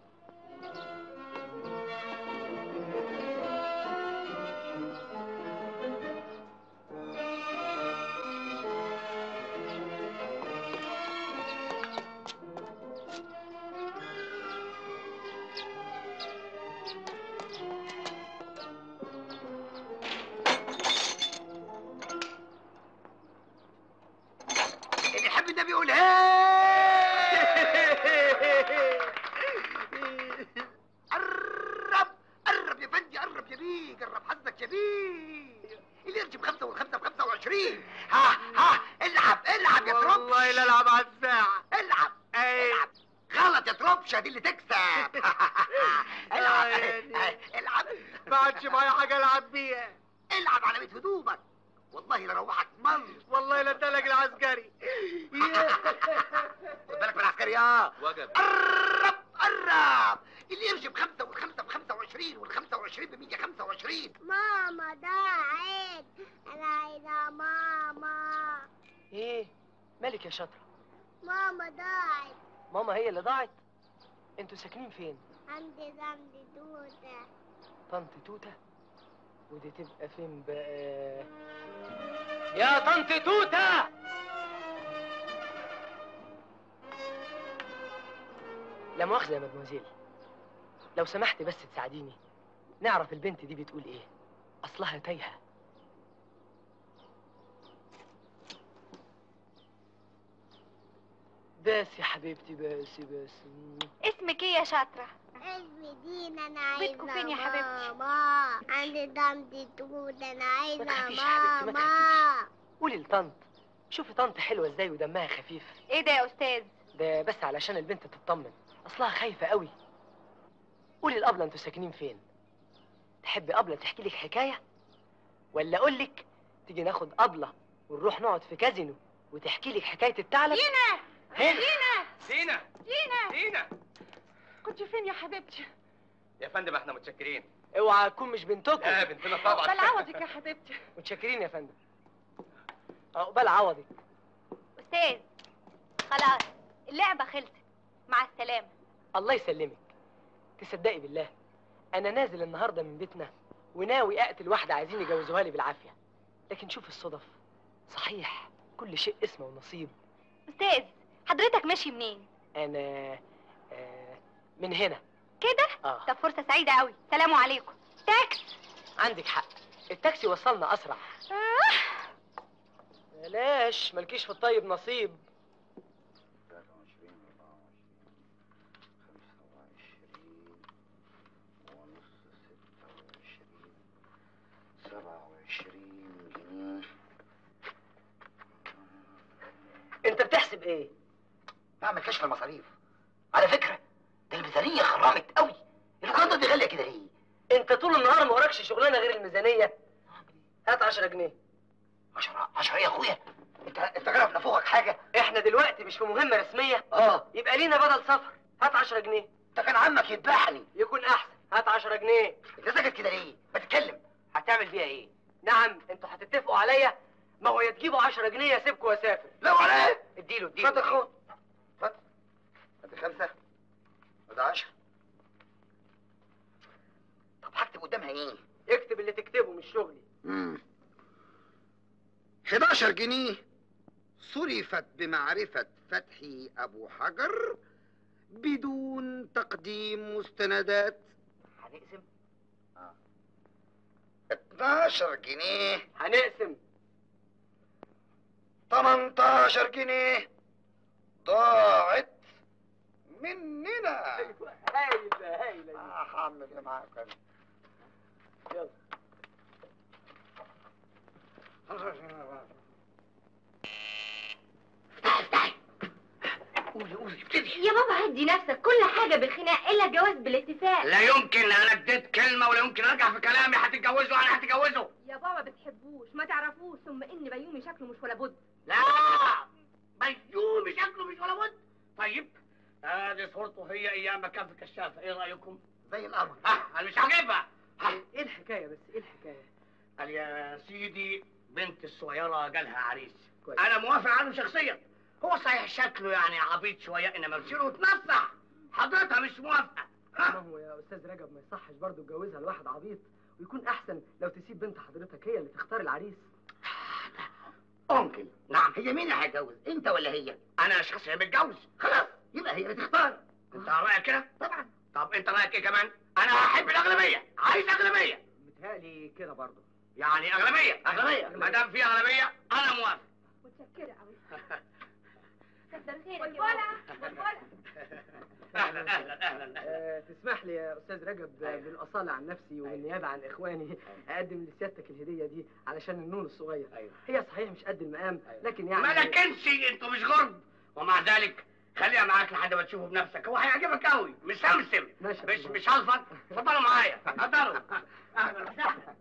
اللي يحب النبي يقول هاي قرب قرب يا فندي قرب يا بيه قرب حظك يا بيه اللي يرجي بخمسة والخمسة بخمسة وعشرين ها ها العب العب يا تروبش والله لا العب على الساعه العب اي العب غلط يا تروبش دي اللي تكسب العب آه، يعني. العب ما عادش معايا حاجه العب بيها العب على بيت هدومك والله لروحك مر والله لا الدلج العسكري خد بالك من العسكري اه وجب قرب قرب اللي يرجي بخمسة والخمسة بخمسة وعشرين والخمسة وعشرين بمية خمسة وعشرين ماما ضاعت انا عايزة ماما ايه مالك يا شاطره ماما ضاعت ماما هي اللي ضاعت انتوا ساكنين فين عندي ذنب دودة طنط توته ودي تبقى فين بقى يا طنط توته لا مؤاخذه يا مدموزيل لو سمحت بس تساعديني نعرف البنت دي بتقول ايه اصلها تايهه بس يا حبيبتي بس بس اسمك ايه يا شاطرة؟ اسمي دينا انا عايزة بيتكم فين يا حبيبتي؟ ماما عندي ذنب دودة انا عايزة تخافيش يا حبيبتي، ما ماما قولي لطنط شوفي طنط حلوه ازاي ودمها خفيف ايه ده يا استاذ؟ ده بس علشان البنت تطمن اصلها خايفه قوي قولي الابله انتوا ساكنين فين تحبي ابله تحكي لك حكايه ولا اقول لك تيجي ناخد ابله ونروح نقعد في كازينو وتحكي لك حكايه الثعلب دينا هنا دينا سينا دينا سينا كنت فين يا حبيبتي؟ يا فندم احنا متشكرين اوعى تكون مش بنتكم لا بنتنا طبعا بل عوضك يا حبيبتي متشكرين يا فندم عقبال عوضك استاذ خلاص اللعبة خلصت مع السلامة الله يسلمك تصدقي بالله انا نازل النهارده من بيتنا وناوي اقتل واحده عايزين يجوزوها لي بالعافيه لكن شوف الصدف صحيح كل شيء اسمه ونصيب استاذ حضرتك ماشي منين انا آه من هنا كده اه طب فرصه سعيده قوي سلام عليكم تاكس عندك حق التاكسي وصلنا اسرع آه. بلاش مالكيش في الطيب نصيب سبعة وعشرين جنيه انت بتحسب ايه بعمل كشف المصاريف على فكرة ده الميزانية خرمت قوي اللوكاندا دي غالية كده ليه؟ انت طول النهار ما وراكش شغلانه غير الميزانيه هات 10 جنيه 10 10 يا اخويا انت انت جرب نفوخك حاجة احنا دلوقتي مش في مهمه رسميه اه يبقى لينا بدل سفر هات 10 جنيه ده كان عمك يذبحني يكون احسن هات 10 جنيه انت ساكت كده ليه؟ ما تتكلم هتعمل فيها ايه نعم انتوا هتتفقوا عليا ما هو يا تجيبوا 10 جنيه يا سيبكوا واسافر لا ولا ايه؟ اديله اديله اتفضل خد اتفضل ادي خمسة وده 10 طب هكتب قدامها ايه؟ اكتب اللي تكتبه مش شغلي مم. 11 جنيه صرفت بمعرفة فتحي أبو حجر بدون تقديم مستندات هنقسم؟ اه 12 جنيه هنقسم 18 جنيه ضاعت مننا هايله هايله دي آه، هعمل ايه معاك انا يلا قولي قولي ابتدي يا بابا هدي نفسك كل حاجه بالخناق الا الجواز بالاتفاق لا يمكن انا اديت كلمه ولا يمكن ارجع في كلامي هتتجوزوا انا هتجوزه يا بابا بتحبوش ما تعرفوش ثم ان بيومي شكله مش ولا بد لا بيومي شكله مش ولا بد طيب ادي صورته هي ايام ما كان في كشافه ايه رايكم؟ زي القمر ها انا مش عاجبها ها ايه الحكايه بس ايه الحكايه قال يا سيدي بنت الصغيره جالها عريس كويس. انا موافق عنه شخصيا هو صحيح شكله يعني عبيط شويه انما بصيره اتنصح حضرتها مش موافقه ما ها هو يا استاذ رجب ما يصحش برضه تجوزها لواحد عبيط ويكون احسن لو تسيب بنت حضرتك هي اللي تختار العريس انكل نعم هي مين اللي هيتجوز انت ولا هي انا شخصيا متجوز خلاص يبقى هي اللي تختار انت رايك كده طبعا طب انت رايك ايه كمان انا احب الاغلبيه عايز اغلبيه متهيألي كده برضه يعني اغلبيه أغلبية. ما دام في اغلبيه انا موافق متشكره قوي كتر خيرك يا بلبله بلبله اهلا اهلا اهلا آه تسمح لي يا استاذ رجب أيوة. بالاصاله عن نفسي وبالنيابه عن اخواني اقدم لسيادتك الهديه دي علشان النون الصغير ايوه هي صحيح مش قد المقام أيوة. لكن يعني ما لكنش انتوا مش غرب ومع ذلك خليها معاك لحد ما تشوفه بنفسك هو هيعجبك قوي مش همسم ماشي يا مش أستاذ. مش هلفط اتفضلوا معايا اتفضلوا اهلا وسهلا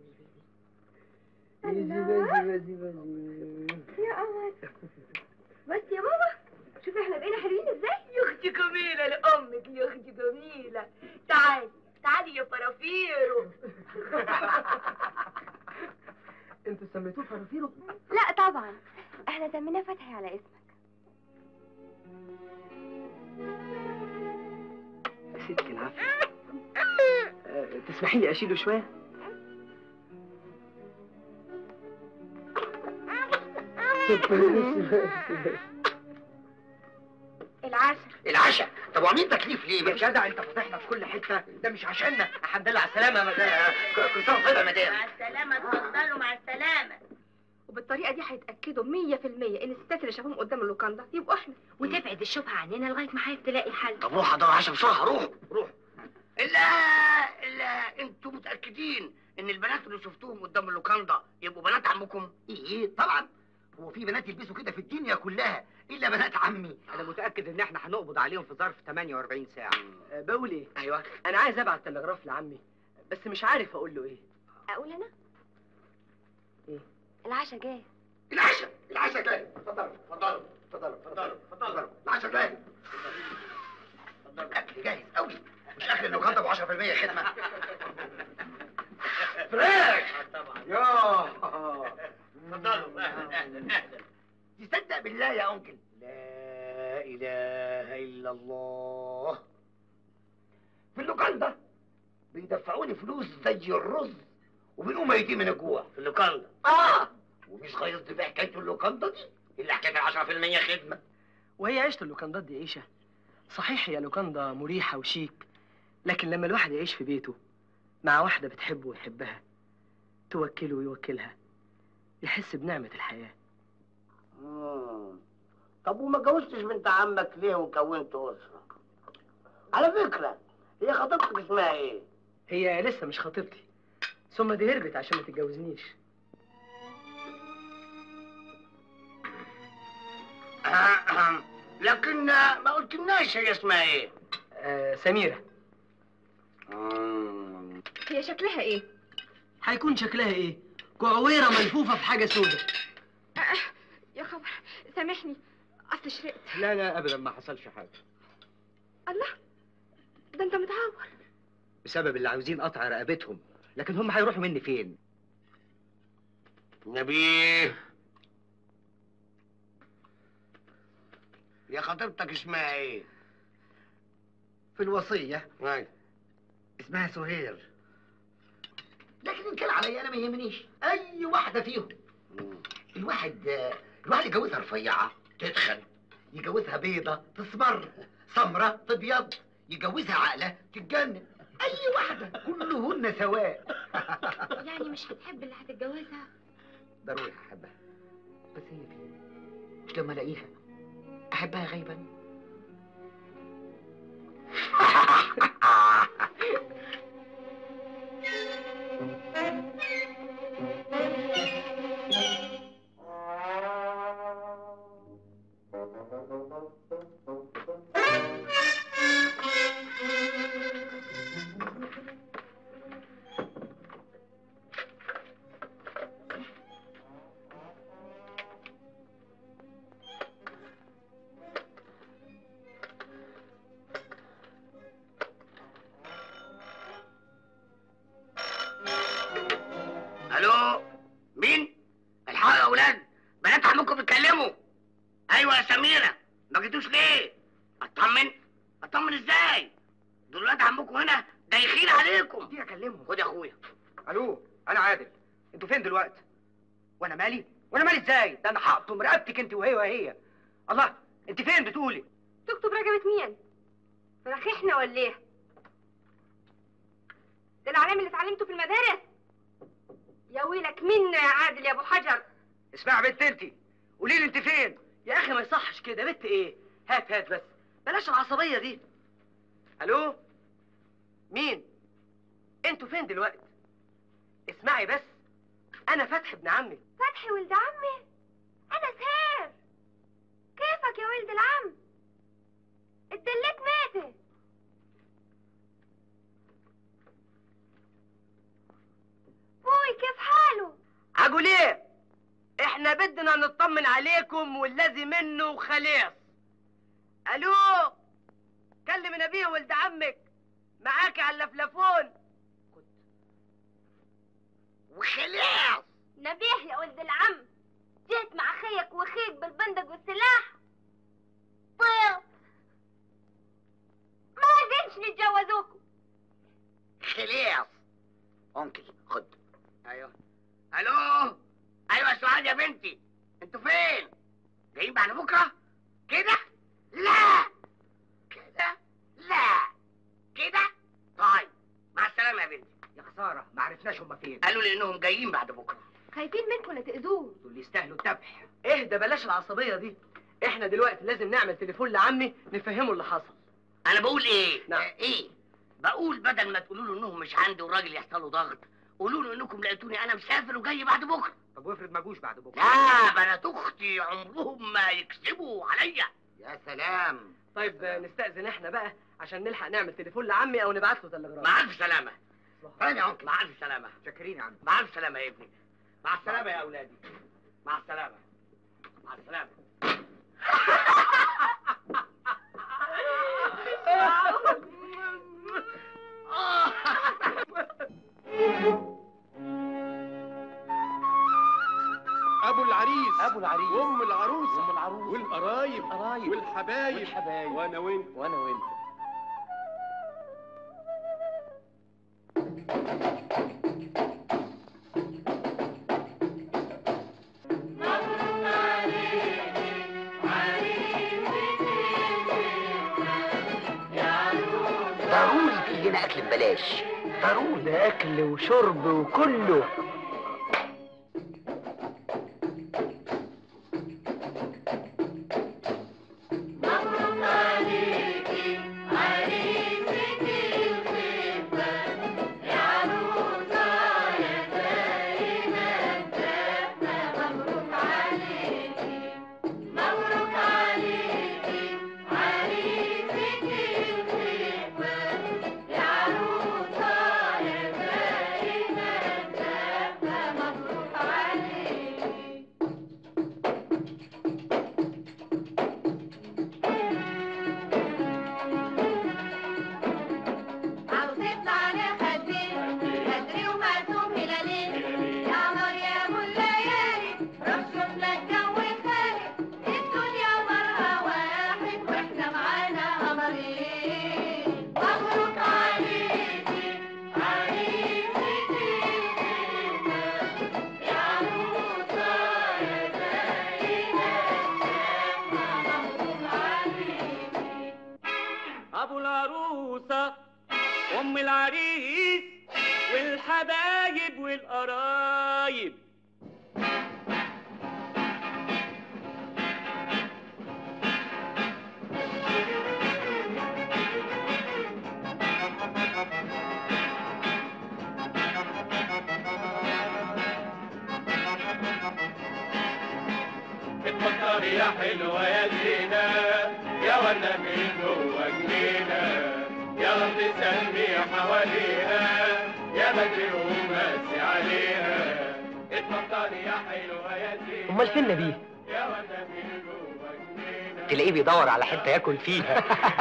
يا قمر بس يا بابا شوف احنا بقينا حلوين ازاي يا اختي جميلة لأمك يا اختي جميلة تعالي تعالي يا فرافيرو انتوا سميتوه فرافيرو لا طبعا احنا سميناه فتحي على اسمك يا ستي العافيه آه تسمحي لي اشيله شويه العشاء العشاء طب وعاملين تكليف ليه؟ يا جدع انت فاتحنا في كل حته ده مش عشاننا الحمد لله على السلامه يا مدام كل سنه وانت طيبه يا مدام مع السلامة اتفضلوا مع السلامة وبالطريقه دي هيتاكدوا 100% ان الستات اللي شافوهم قدام اللوكاندا يبقوا احنا وتبعد الشبهه عننا لغايه ما حضرتك تلاقي حل طب روح حضر عشاء بسرعه روح روح الا الا انتوا متاكدين ان البنات اللي شفتوهم قدام اللوكاندا يبقوا بنات عمكم ايه طبعا هو في بنات يلبسوا كده في الدنيا كلها الا بنات عمي انا متاكد ان احنا هنقبض عليهم في ظرف 48 ساعه آه بقول ايه ايوه انا عايز ابعت تلغراف لعمي بس مش عارف اقول له ايه اقول انا ايه العشاء جاي العشاء العشاء جاي اتفضلوا اتفضلوا اتفضلوا اتفضلوا اتفضلوا العشاء جاي الاكل جاهز قوي مش اكل اللوكاندا ب 10% خدمه فراخ طبعا ياه اتفضلوا اهلا اهلا اهلا تصدق بالله يا انكل لا اله الا الله بيدفعوني فلوس زي الرز وبنقوم ميتين من الجوع في اللوكاندا اه ومش غيظت بحكايه اللوكاندا دي اللي حكايه ال 10% خدمه وهي عيشة اللوكندات دي عيشة صحيح هي لوكندا مريحة وشيك لكن لما الواحد يعيش في بيته مع واحدة بتحبه ويحبها توكله ويوكلها يحس بنعمة الحياة مم. طب وما جوزتش بنت عمك ليه وكونت اسره على فكره هي خطيبتك اسمها ايه هي لسه مش خطيبتي ثم دي هربت عشان ما تتجوزنيش لكن ما قلتلناش هي اسمها ايه آه سميرة هي شكلها ايه هيكون شكلها ايه كعويرة ملفوفة في حاجة سودة آه، يا خبر سامحني اصل شرقت لا لا ابدا ما حصلش حاجه الله ده انت متعور بسبب اللي عاوزين قطع رقبتهم لكن هم هيروحوا مني فين نبيه يا خطيبتك اسمها ايه في الوصيه ايوه اسمها سهير لكن ان كان عليا انا ما يهمنيش اي واحده فيهم الواحد الواحد يجوزها رفيعه تتخن يجوزها بيضه تسمر سمره تبيض يجوزها عاقله تتجنن اي واحده كلهن سواء يعني مش هتحب اللي هتتجوزها ضروري هحبها بس هي فين مش لما الاقيها احبها غيبا الو مين الحقوا يا اولاد بنات عمكم بيتكلموا ايوه يا سميره ما جيتوش ليه اطمن اطمن ازاي دول ولاد عمكم هنا دايخين عليكم دي اكلمهم خد يا اخويا الو انا عادل انتوا فين دلوقتي وانا مالي وانا مالي ازاي ده انا هقطم رقبتك انت وهي وهي الله انت فين بتقولي تكتب رقبة مين؟ فرخيحنا ولا ايه؟ ده العلام اللي اتعلمته في المدارس يا ويلك منا يا عادل يا ابو حجر اسمع بنت انت قولي لي انت فين يا اخي ما يصحش كده بنت ايه هات هات بس بلاش العصبيه دي الو مين انتوا فين دلوقتي اسمعي بس انا فتحي ابن عمي فتحي ولد عمي انا سهير كيفك يا ولد العم الدلك ماتت بوي كيف حاله اقول ايه احنا بدنا نطمن عليكم والذي منه خلاص الو كلم نبيه ولد عمك معاك على اللفلفون وخلاص نبيه يا ولد العم جيت مع خيك وخيك بالبندق والسلاح طير ما قدرش نتجوزوكم خلاص انكل خد ايوه الو ايوه يا سعاد يا بنتي انتوا فين جايين بعد بكره كده لا كده لا كده طيب مع السلامه يا بنتي يا خساره ما عرفناش هما فين قالوا لي انهم جايين بعد بكره خايفين منكم لا تاذوه دول يستاهلوا الذبح اهدى بلاش العصبيه دي احنا دلوقتي لازم نعمل تليفون لعمي نفهمه اللي حصل انا بقول ايه نعم. آه، ايه بقول بدل ما تقولوا له انهم مش عندي والراجل يحصل له ضغط قولوا له انكم لقيتوني انا مسافر وجاي بعد بكره طب وافرض ما جوش بعد بكره لا بنات اختي عمرهم ما يكسبوا عليا يا سلام طيب آه، نستأذن احنا بقى عشان نلحق نعمل تليفون لعمي او نبعت له تلغراف مع الف سلامه فاهم يا انكل مع الف سلامه شاكرين يا عم مع الف سلامه يا ابني مع السلامه يا اولادي مع السلامه مع السلامه ابو العريس ابو العريس وام العروسه وام العروسه والقرايب قرايب والحبايب والحبايب وانا وانت وانا وانت ببلاش ضروري ده اكل وشرب وكله عروستنا على خدين بدري ومقسوم هلالين يا نار يا ابو الليالي روح شوف لك جو خالي الدنيا مرة واحد واحنا معانا قمرين مبروك عليكي عريستي يا عروسة يا زينة مبروك عليكي ابو العروسه ام العريس والحبايب والقرايب اتفكر يا حلوة يا زينة يا ولا من جوه جنينة يا رب سلمي حوالينا يا بدري ومسي علينا اتفكر يا حلوة يا زينة امال فين نبيه يا ولا من جوه جنينة تلاقيه بيدور على حته ياكل فيها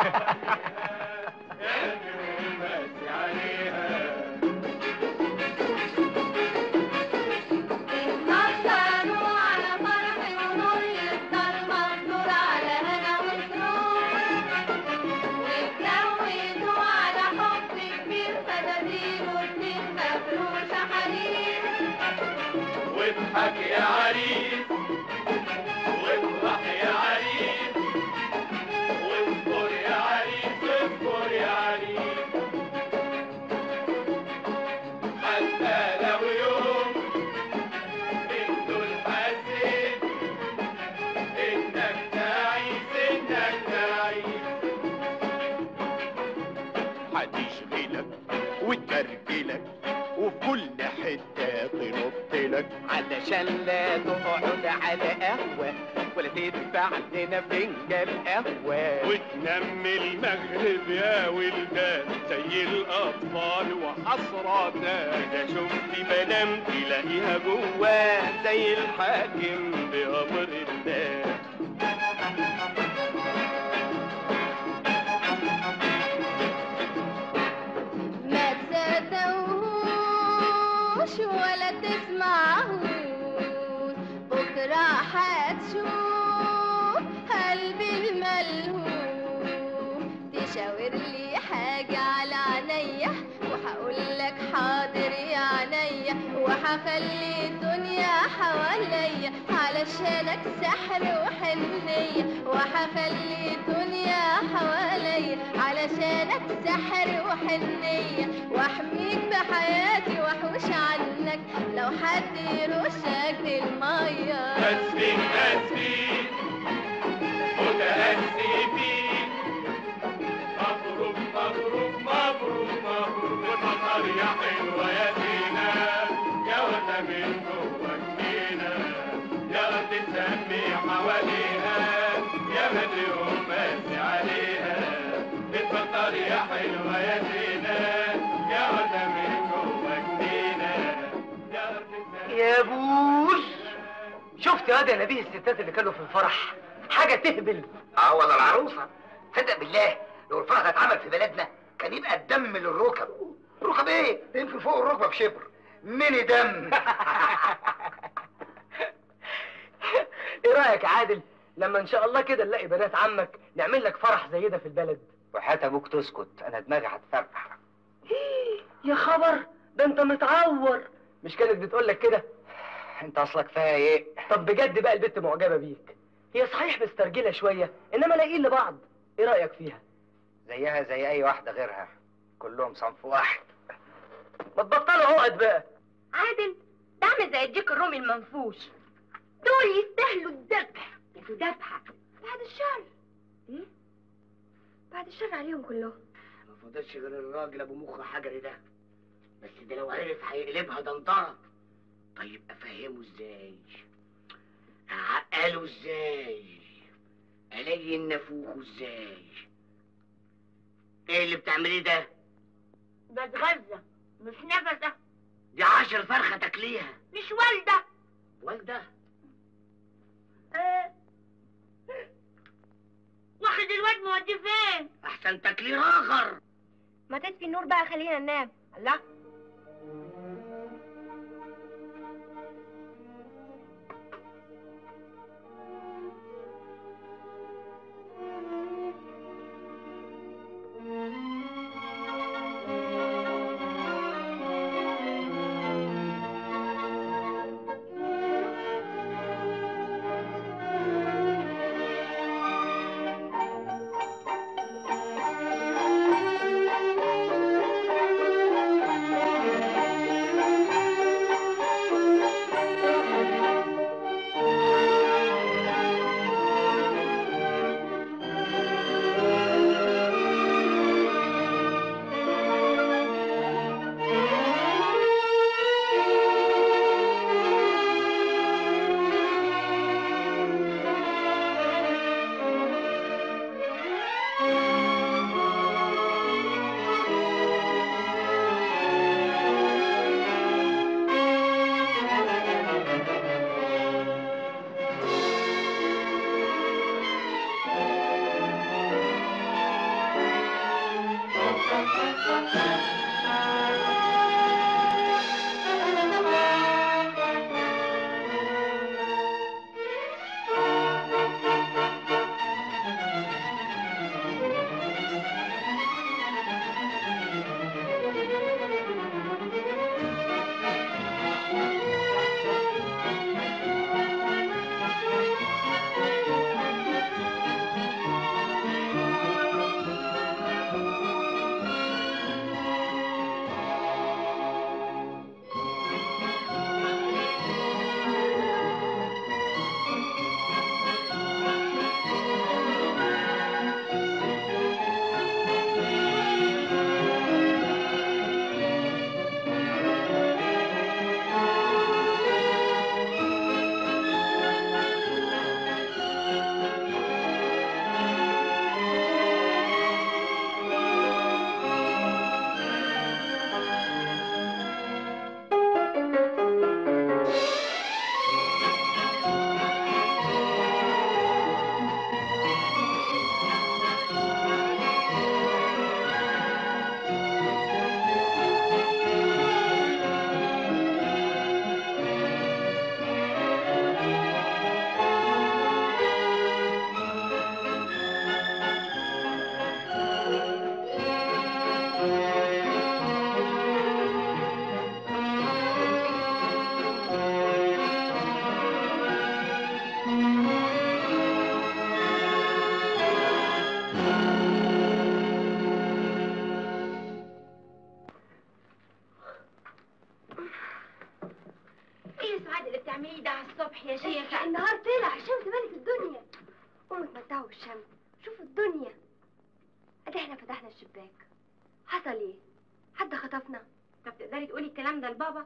ومسي عليها نصروا على فرح ونور يفضل منصور على هنا وسرور واتجوزوا على حب كبير فدادين واتنين مفروشة حرير واضحك يا عريس وافرح يا عريس واذكر يا عريس اذكر يا عريس حتى لو يوم من دول حسيت انك تعيس انك تعيس هتشغلك وترجلك وفي كل حتة تنطلك علشان لا تقعد على قهوة ولا تدفع لنا فنجان قهوة وتنام المغرب يا ولدان زي الاطفال وحسراتنا اذا شفت مدام تلاقيها جواه زي الحاكم بامر الله ما تصدقوش ولا تسمعوش بكرة هتشوف قلبي الملهوف تشاور لي حاجة على عينيا وهقول لك حاضر يا عينيا وهخلي الدنيا حواليا علشانك سحر وحنية وهخلي الدنيا حواليا علشانك سحر وحنية واحميك بحياتي واحوش عنك لو حد يرشك بالمية اسفين اسفين متأسفين مبروك مبروك مبروك مبروك المطر يا حلوة يا زينة يا وردة من جوه جنينة يا رب تسمي حواليها يا بدري ومسي عليها اتفطر يا حلوة يا زينة يا وردة من جوه جنينة يا رب تسمي يا ابوي شفت يا واد يا نبيه الستات اللي كانوا في الفرح حاجه تهبل اه ولا العروسه صدق بالله لو الفرح ده اتعمل في بلدنا كان يبقى الدم للركب ركب ايه ده يمكن فوق الركبه بشبر ميني دم ايه رايك يا عادل لما ان شاء الله كده نلاقي بنات عمك نعمل لك فرح زي ده في البلد وحياة ابوك تسكت انا دماغي هتفرقع يا خبر ده انت متعور مش كانت بتقول لك كده انت اصلك فايق طب بجد بقى البت معجبه بيك هي صحيح مسترجله شويه انما لاقيين لبعض ايه رايك فيها زيها زي اي واحده غيرها كلهم صنف واحد ما تبطلوا عقد بقى عادل ده عامل زي الديك الرومي المنفوش دول يستاهلوا الذبح ياخدوا ذبحة بعد الشر ايه؟ بعد الشر عليهم كلهم ما فضلش غير الراجل ابو مخ حجري ده بس ده لو عرف هيقلبها دنطره طيب افهمه ازاي اعقله ازاي الين نافوخه ازاي ايه اللي بتعمليه ده بتغذى مش نفسه دي عشر فرخه تاكليها مش والدة والده آه. واخد الواد موديه فين؟ احسن تاكليه راغر ما تطفي النور بقى خلينا ننام الله ايه السعادة اللي بتعمليه ده على الصبح يا شيخة؟ النهار طلع الشمس ملك الدنيا قوموا اتمتعوا بالشمس شوفوا الدنيا ادي احنا فتحنا الشباك حصل ايه حد خطفنا طب تقدري تقولي الكلام ده لبابا؟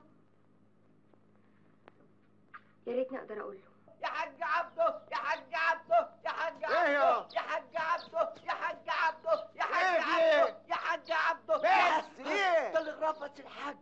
يا ريتني اقدر اقول له يا حاج عبده يا حاج عبده يا حاج إيه يا؟ عبده يا حاج عبده يا حاج عبده يا حاج إيه في إيه؟ عبده يا حاج عبده بس، إيه؟ تلغرافة الحاج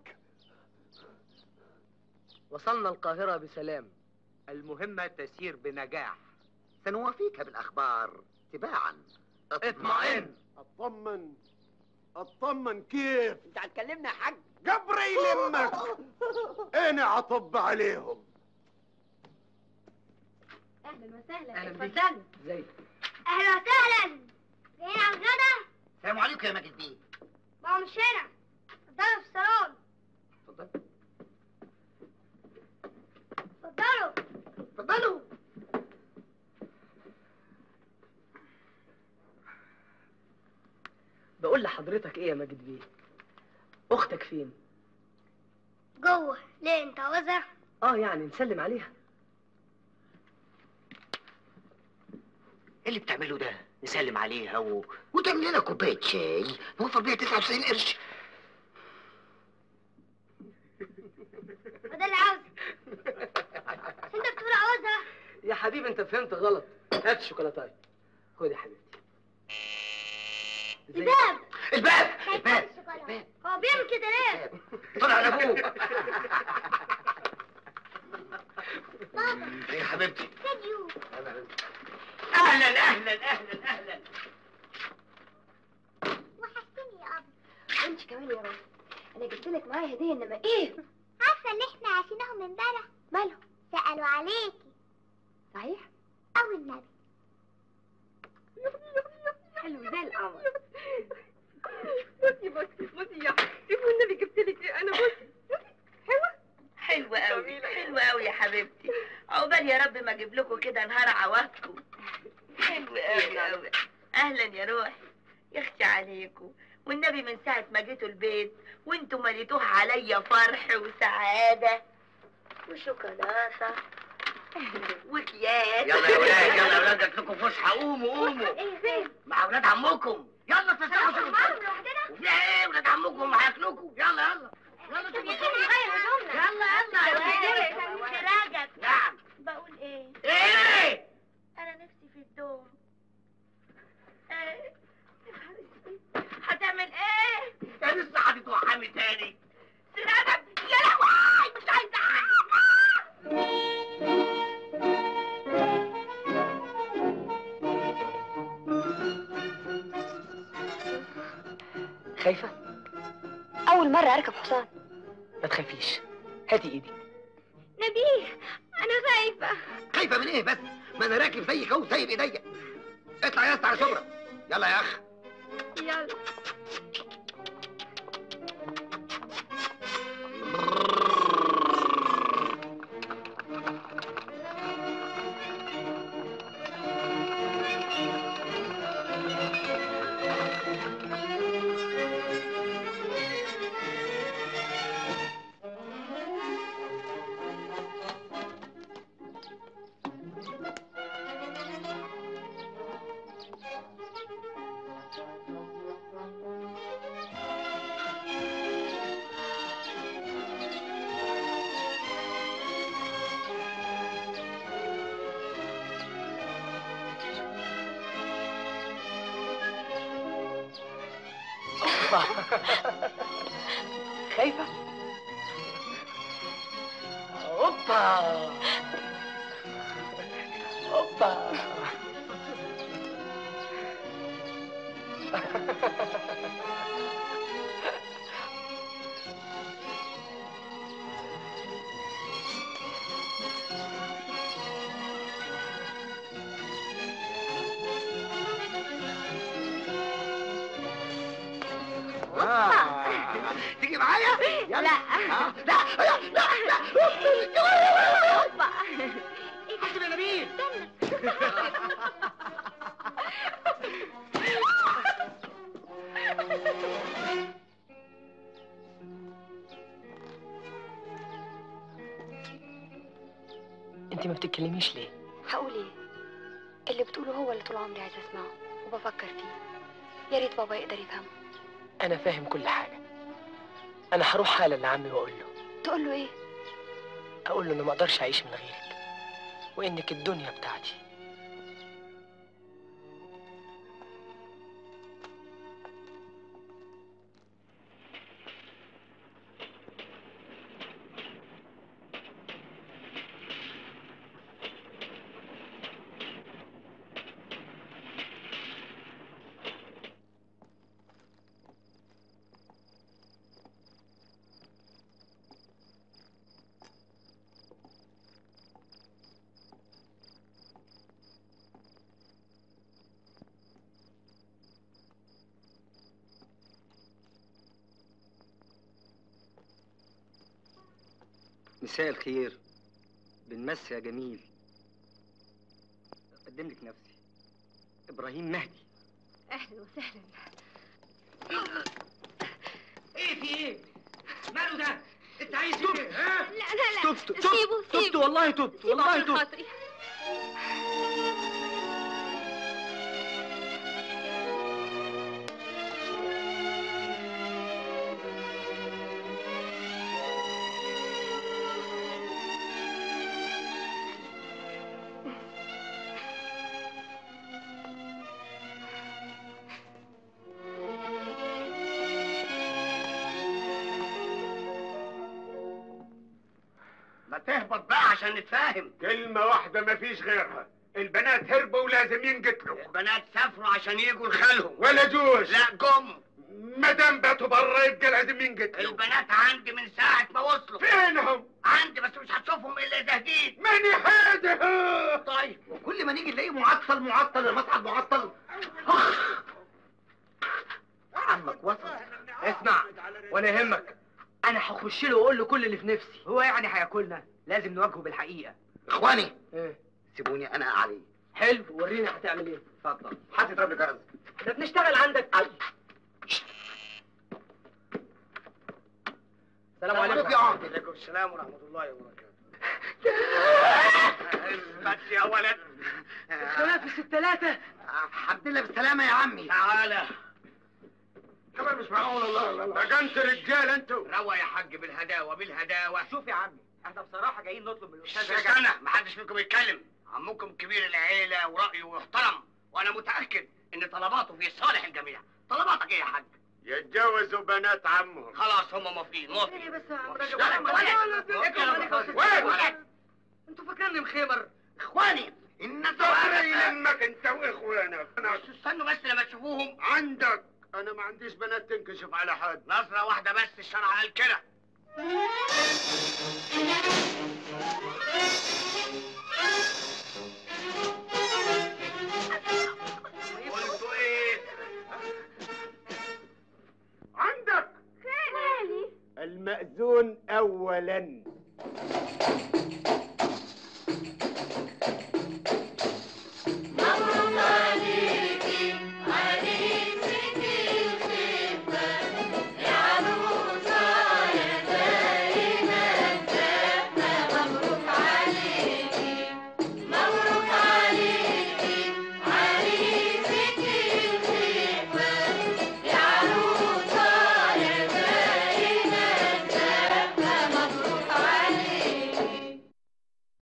وصلنا القاهرة بسلام المهمة تسير بنجاح سنوافيك بالأخبار تباعا اطمئن اطمن اطمن كيف انت هتكلمنا يا حاج جبري يلمك انا اطب عليهم اهلا وسهلا أهلا بيك. اتفضلوا ازيك اهلا وسهلا جايين على الغدا السلام عليكم يا ماجد بيه ما هو مش هنا اتفضلوا في الصالون اتفضل اتفضلوا اتفضلوا بقول لحضرتك ايه يا ماجد بيه اختك فين جوه ليه انت عاوزها اه يعني نسلم عليها ايه اللي بتعمله ده نسلم عليها و... وتعمل لنا كوبايه شاي نوفر بيها 99 قرش وده اللي عاوزه انت بتقول عاوزها يا حبيبي انت فهمت غلط هات الشوكولاتايه خد يا حبيبتي الباب الباب الباب هو بيعمل كده ليه طلع لابوك بابا يا حبيبتي سيديو اهلا اهلا اهلا اهلا وحشتني يا ابا وانت كمان يا رب انا جبت لك معايا هديه انما ايه عارفه اللي احنا عايشينهم امبارح ماله سالوا عليكي صحيح او النبي حلو زي القمر بصي بصي بصي يا حبيبتي والنبي جبت لك ايه انا بصي حلوة قوي حلوة قوي يا حبيبتي عقبال يا رب ما اجيب لكم كده نهار عوضكم حلو قوي قوي اهلا يا روحي يا اختي عليكم والنبي من ساعة ما جيتوا البيت وانتوا مليتوه عليا فرح وسعادة وشوكولاتة وكياس يلا يا ولاد يلا يا ولاد جات لكم فسحه قوموا قوموا ايه فين مع اولاد عمكم يلا تفتحوا هنروح معاهم لوحدنا وفي ايه ولاد عمكم هياكلوكوا يلا يلا يلا طب يلا نغير هدومنا يلا يلا يا ولاد. راجل نعم بقول ايه ايه انا نفسي في الدوم إيه؟ هتعمل ايه انت لسه هتتوحمي تاني سنادك يا لهوي مش عايزه خايفه اول مره اركب حصان ما تخافيش هاتي ايدي نبيه انا خايفه خايفه من ايه بس ما انا راكب زيك اهو سايب ايديا اطلع يا اسطى على شبرا يلا يا اخ يلا خايفه اوبا اوبا تيجي معايا يلا لا. آه، لا لا لا لا اوبا حسب يا نبيل انت ما بتتكلميش ليه هقول ايه اللي بتقوله هو اللي طول عمري عايزه اسمعه وبفكر فيه يا ريت بابا يقدر يفهمه انا فاهم كل حاجه انا هروح حالا لعمي واقول له تقول له ايه اقول له انه ما اقدرش اعيش من غيرك وانك الدنيا بتاعتي مساء الخير بنمسي يا جميل اقدم لك نفسي ابراهيم مهدي اهلا وسهلا ايه في ايه ماله ده انت عايز ايه ها لا لا لا تبت تبت سيبه تبت سيبه والله تبت سيبه والله عشان تبت خاطري ما تهبط بقى عشان نتفاهم كلمة واحدة مفيش غيرها البنات هربوا ولازم ينقتلوا البنات سافروا عشان يجوا لخالهم ولا جوز لا جم ما دام باتوا بره يبقى لازم ينقتلوا البنات عندي من ساعة ما وصلوا فينهم؟ عندي بس مش هتشوفهم إلا إذا هديت ماني هذا طيب وكل ما نيجي نلاقيه معطل معطل المصعد معطل عمك وصل اسمع وانا يهمك انا هخش له واقول له كل اللي في نفسي هو يعني هياكلنا لازم نواجهه بالحقيقه اخواني ايه سيبوني انا عليه حلو وريني هتعمل ايه اتفضل حد يضرب لي جرس ده بنشتغل عندك السلام عليكم يا عم عليكم السلام ورحمة الله وبركاته بس يا ولد خلافس الثلاثة الحمد لله بالسلامة يا عمي تعالى كمان مش معقول الله الله الله بقى انت رجال انتوا روى يا حاج بالهداوة بالهداوة شوف يا عمي احنا بصراحة جايين نطلب من الاستاذ استنى رجب ما حدش فيكم يتكلم عمكم كبير العيلة ورأيه يحترم وأنا متأكد إن طلباته في صالح الجميع طلباتك إيه يا حاج؟ يتجوزوا بنات عمهم خلاص هم موافقين موافقين بس يا عم لا، رجب لا، ولا- لا، ولا- لا، ولا- لا، ولا- وين؟ ولا- انتوا فاكرني مخيمر اخواني الناس الله يلمك انت واخوانك انا بس استنوا بس لما تشوفوهم عندك انا ما عنديش بنات تنكشف على حد نظرة واحدة بس الشرع قال كده قلتوا ايه؟ عندك خالي المأذون اولا